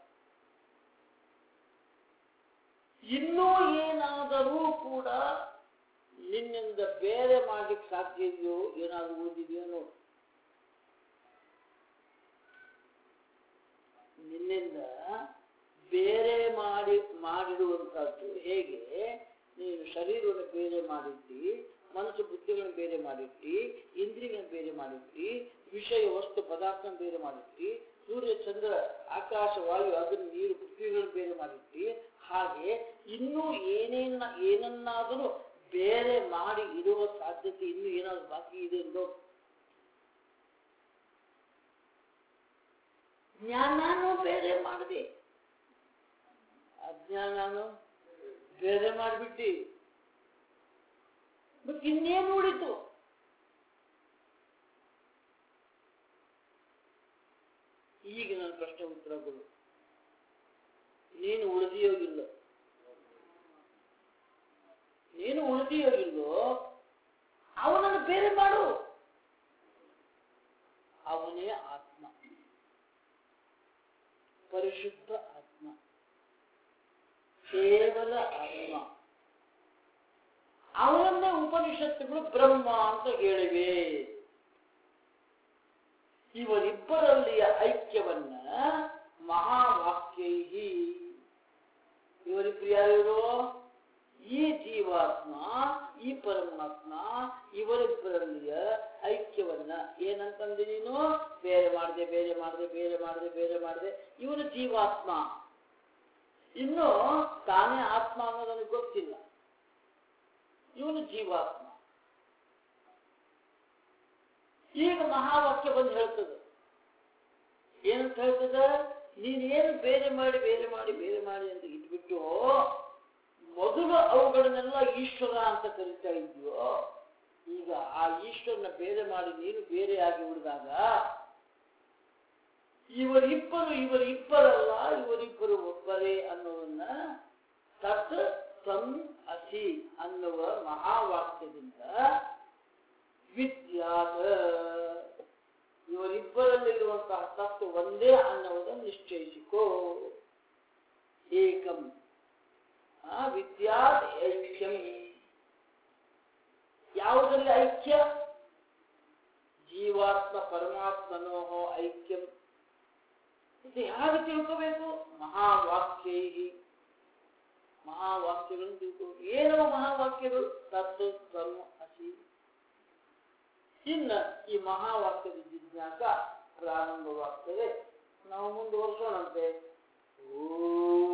ಇನ್ನೂ ಏನಾದರೂ ಕೂಡ ನಿನ್ನಿಂದ ಬೇರೆ ಮಾಡ್ಲಿಕ್ಕೆ ಸಾಧ್ಯ ಇದೆಯೋ ಏನಾದರೂ ಉಳಿದಿದೆಯೋ ನೋಡು ನಿನ್ನಿಂದ ಬೇರೆ ಮಾಡಿ ಮಾಡಿಡುವಂತಹದ್ದು ಹೇಗೆ ನೀನು ಶರೀರವನ್ನು ಬೇರೆ ಮಾಡಿಟ್ಟಿ ಮನಸ್ಸು ಬುದ್ಧಿಗಳನ್ನು ಬೇರೆ ಮಾಡಿಟ್ಟಿ ಇಂದ್ರಿಯಗಳನ್ನು ಬೇರೆ ಮಾಡಿಟ್ಟಿ ವಿಷಯ ವಸ್ತು ಪದಾರ್ಥ ಬೇರೆ ಮಾಡಿಟ್ಟಿ ಸೂರ್ಯ ಚಂದ್ರ ಆಕಾಶ ವಾಯು ಅಗ್ನಿ ನೀರು ಪೃಥ್ವಿಗಳನ್ನು ಬೇರೆ ಮಾಡಿಟ್ಟಿ ಹಾಗೆ ಇನ್ನೂ ಏನೇನ ಏನನ್ನಾದರೂ ಬೇರೆ ಮಾಡಿ ಇರುವ ಸಾಧ್ಯತೆ ಇನ್ನೂ ಏನಾದ್ರು ಬಾಕಿ ಇದೆ ಎಂದೋ ಜ್ಞಾನನೂ ಬೇರೆ ಮಾಡಿದೆ ಅಜ್ಞಾನನು ಬೇರೆ ಮಾಡಿಬಿಟ್ಟಿ ಮತ್ತೆ ಇನ್ನೇನು ಉಳಿತು ಈಗ ನನ್ನ ಪ್ರಶ್ನೆ ಉತ್ತರ ಕೊಡು ನೀನು ಉಳಿದಿಯೋಗಿಲ್ಲ ನೀನು ಉಳಿದಿಯೋಗಿಲ್ಲೋ ಅವನನ್ನು ಬೇರೆ ಮಾಡು ಅವನೇ ಆತ್ಮ ಪರಿಶುದ್ಧ ಆತ್ಮ ಕೇವಲ ಆತ್ಮ ಅವನನ್ನೇ ಉಪನಿಷತ್ತುಗಳು ಬ್ರಹ್ಮ ಅಂತ ಹೇಳಿವೆ ಇವರಿಬ್ಬರಲ್ಲಿಯ ಐಕ್ಯವನ್ನ ಮಹಾವಾಕ್ಯೈ ಇವರಿಬ್ಬರು ಯಾರು ಈ ಜೀವಾತ್ಮ ಈ ಪರಮಾತ್ಮ ಇವರಿಬ್ಬರಲ್ಲಿಯ ಐಕ್ಯವನ್ನ ಏನಂತಂದೆ ನೀನು ಬೇರೆ ಮಾಡದೆ ಬೇರೆ ಮಾಡದೆ ಬೇರೆ ಮಾಡದೆ ಬೇರೆ ಮಾಡದೆ ಇವನು ಜೀವಾತ್ಮ ಇನ್ನು ತಾನೇ ಆತ್ಮ ಅನ್ನೋದನ್ನು ಗೊತ್ತಿಲ್ಲ ಇವನು ಜೀವಾತ್ಮ ಈಗ ಮಹಾವಾಕ್ಯ ಬಂದು ಹೇಳ್ತದೆ ಏನಂತ ಹೇಳ್ತದ ನೀನೇನು ಬೇರೆ ಮಾಡಿ ಬೇರೆ ಮಾಡಿ ಬೇರೆ ಮಾಡಿ ಅಂತ ಇಟ್ಬಿಟ್ಟು ಮೊದಲು ಅವುಗಳನ್ನೆಲ್ಲ ಈಶ್ವರ ಅಂತ ಕರಿತಾ ಇದೆಯೋ ಈಗ ಆ ಈಶ್ವರನ ಬೇರೆ ಮಾಡಿ ನೀನು ಬೇರೆಯಾಗಿ ಉಳಿದಾಗ ಇವರಿಬ್ಬರು ಇವರಿಬ್ಬರಲ್ಲ ಇವರಿಬ್ಬರು ಒಬ್ಬರೇ ಅನ್ನೋದನ್ನ ತತ್ ತನ್ ಅಸಿ ಅನ್ನುವ ಮಹಾವಾಕ್ಯದಿಂದ ವಿದ್ಯಾದ ಇವರಿಬ್ಬರಲ್ಲಿರುವಂತಹ ತತ್ವ ಒಂದೇ ಅನ್ನುವುದನ್ನು ನಿಶ್ಚಯಿಸಿಕೋ ಏಕಂ ಆ ವಿದ್ಯಾದ ಐಕ್ಯಂ ಯಾವುದರಲ್ಲಿ ಐಕ್ಯ ಜೀವಾತ್ಮ ಪರಮಾತ್ಮನೋ ಐಕ್ಯಂ ಇದು ಹೇಗೆ ತಿಳ್ಕೋಬೇಕು ಮಹಾವಾಕ್ಯೈ ಮಹಾವಾಕ್ಯಗಳನ್ನು ತಿಳ್ಕೋಬೇಕು ಏನವ ಮಹಾವಾಕ್ಯಗಳು ತತ್ವ ಬ್ರಹ್ಮ ಅಸಿ ಇನ್ನ ಈ ಮಹಾವಾಕ್ಯದ ಜಿಜ್ಞಾಸ ಪ್ರಾರಂಭವಾಗ್ತದೆ ನಾವು ಮುಂದುವರ್ಸೋಣಂತೆ ಓ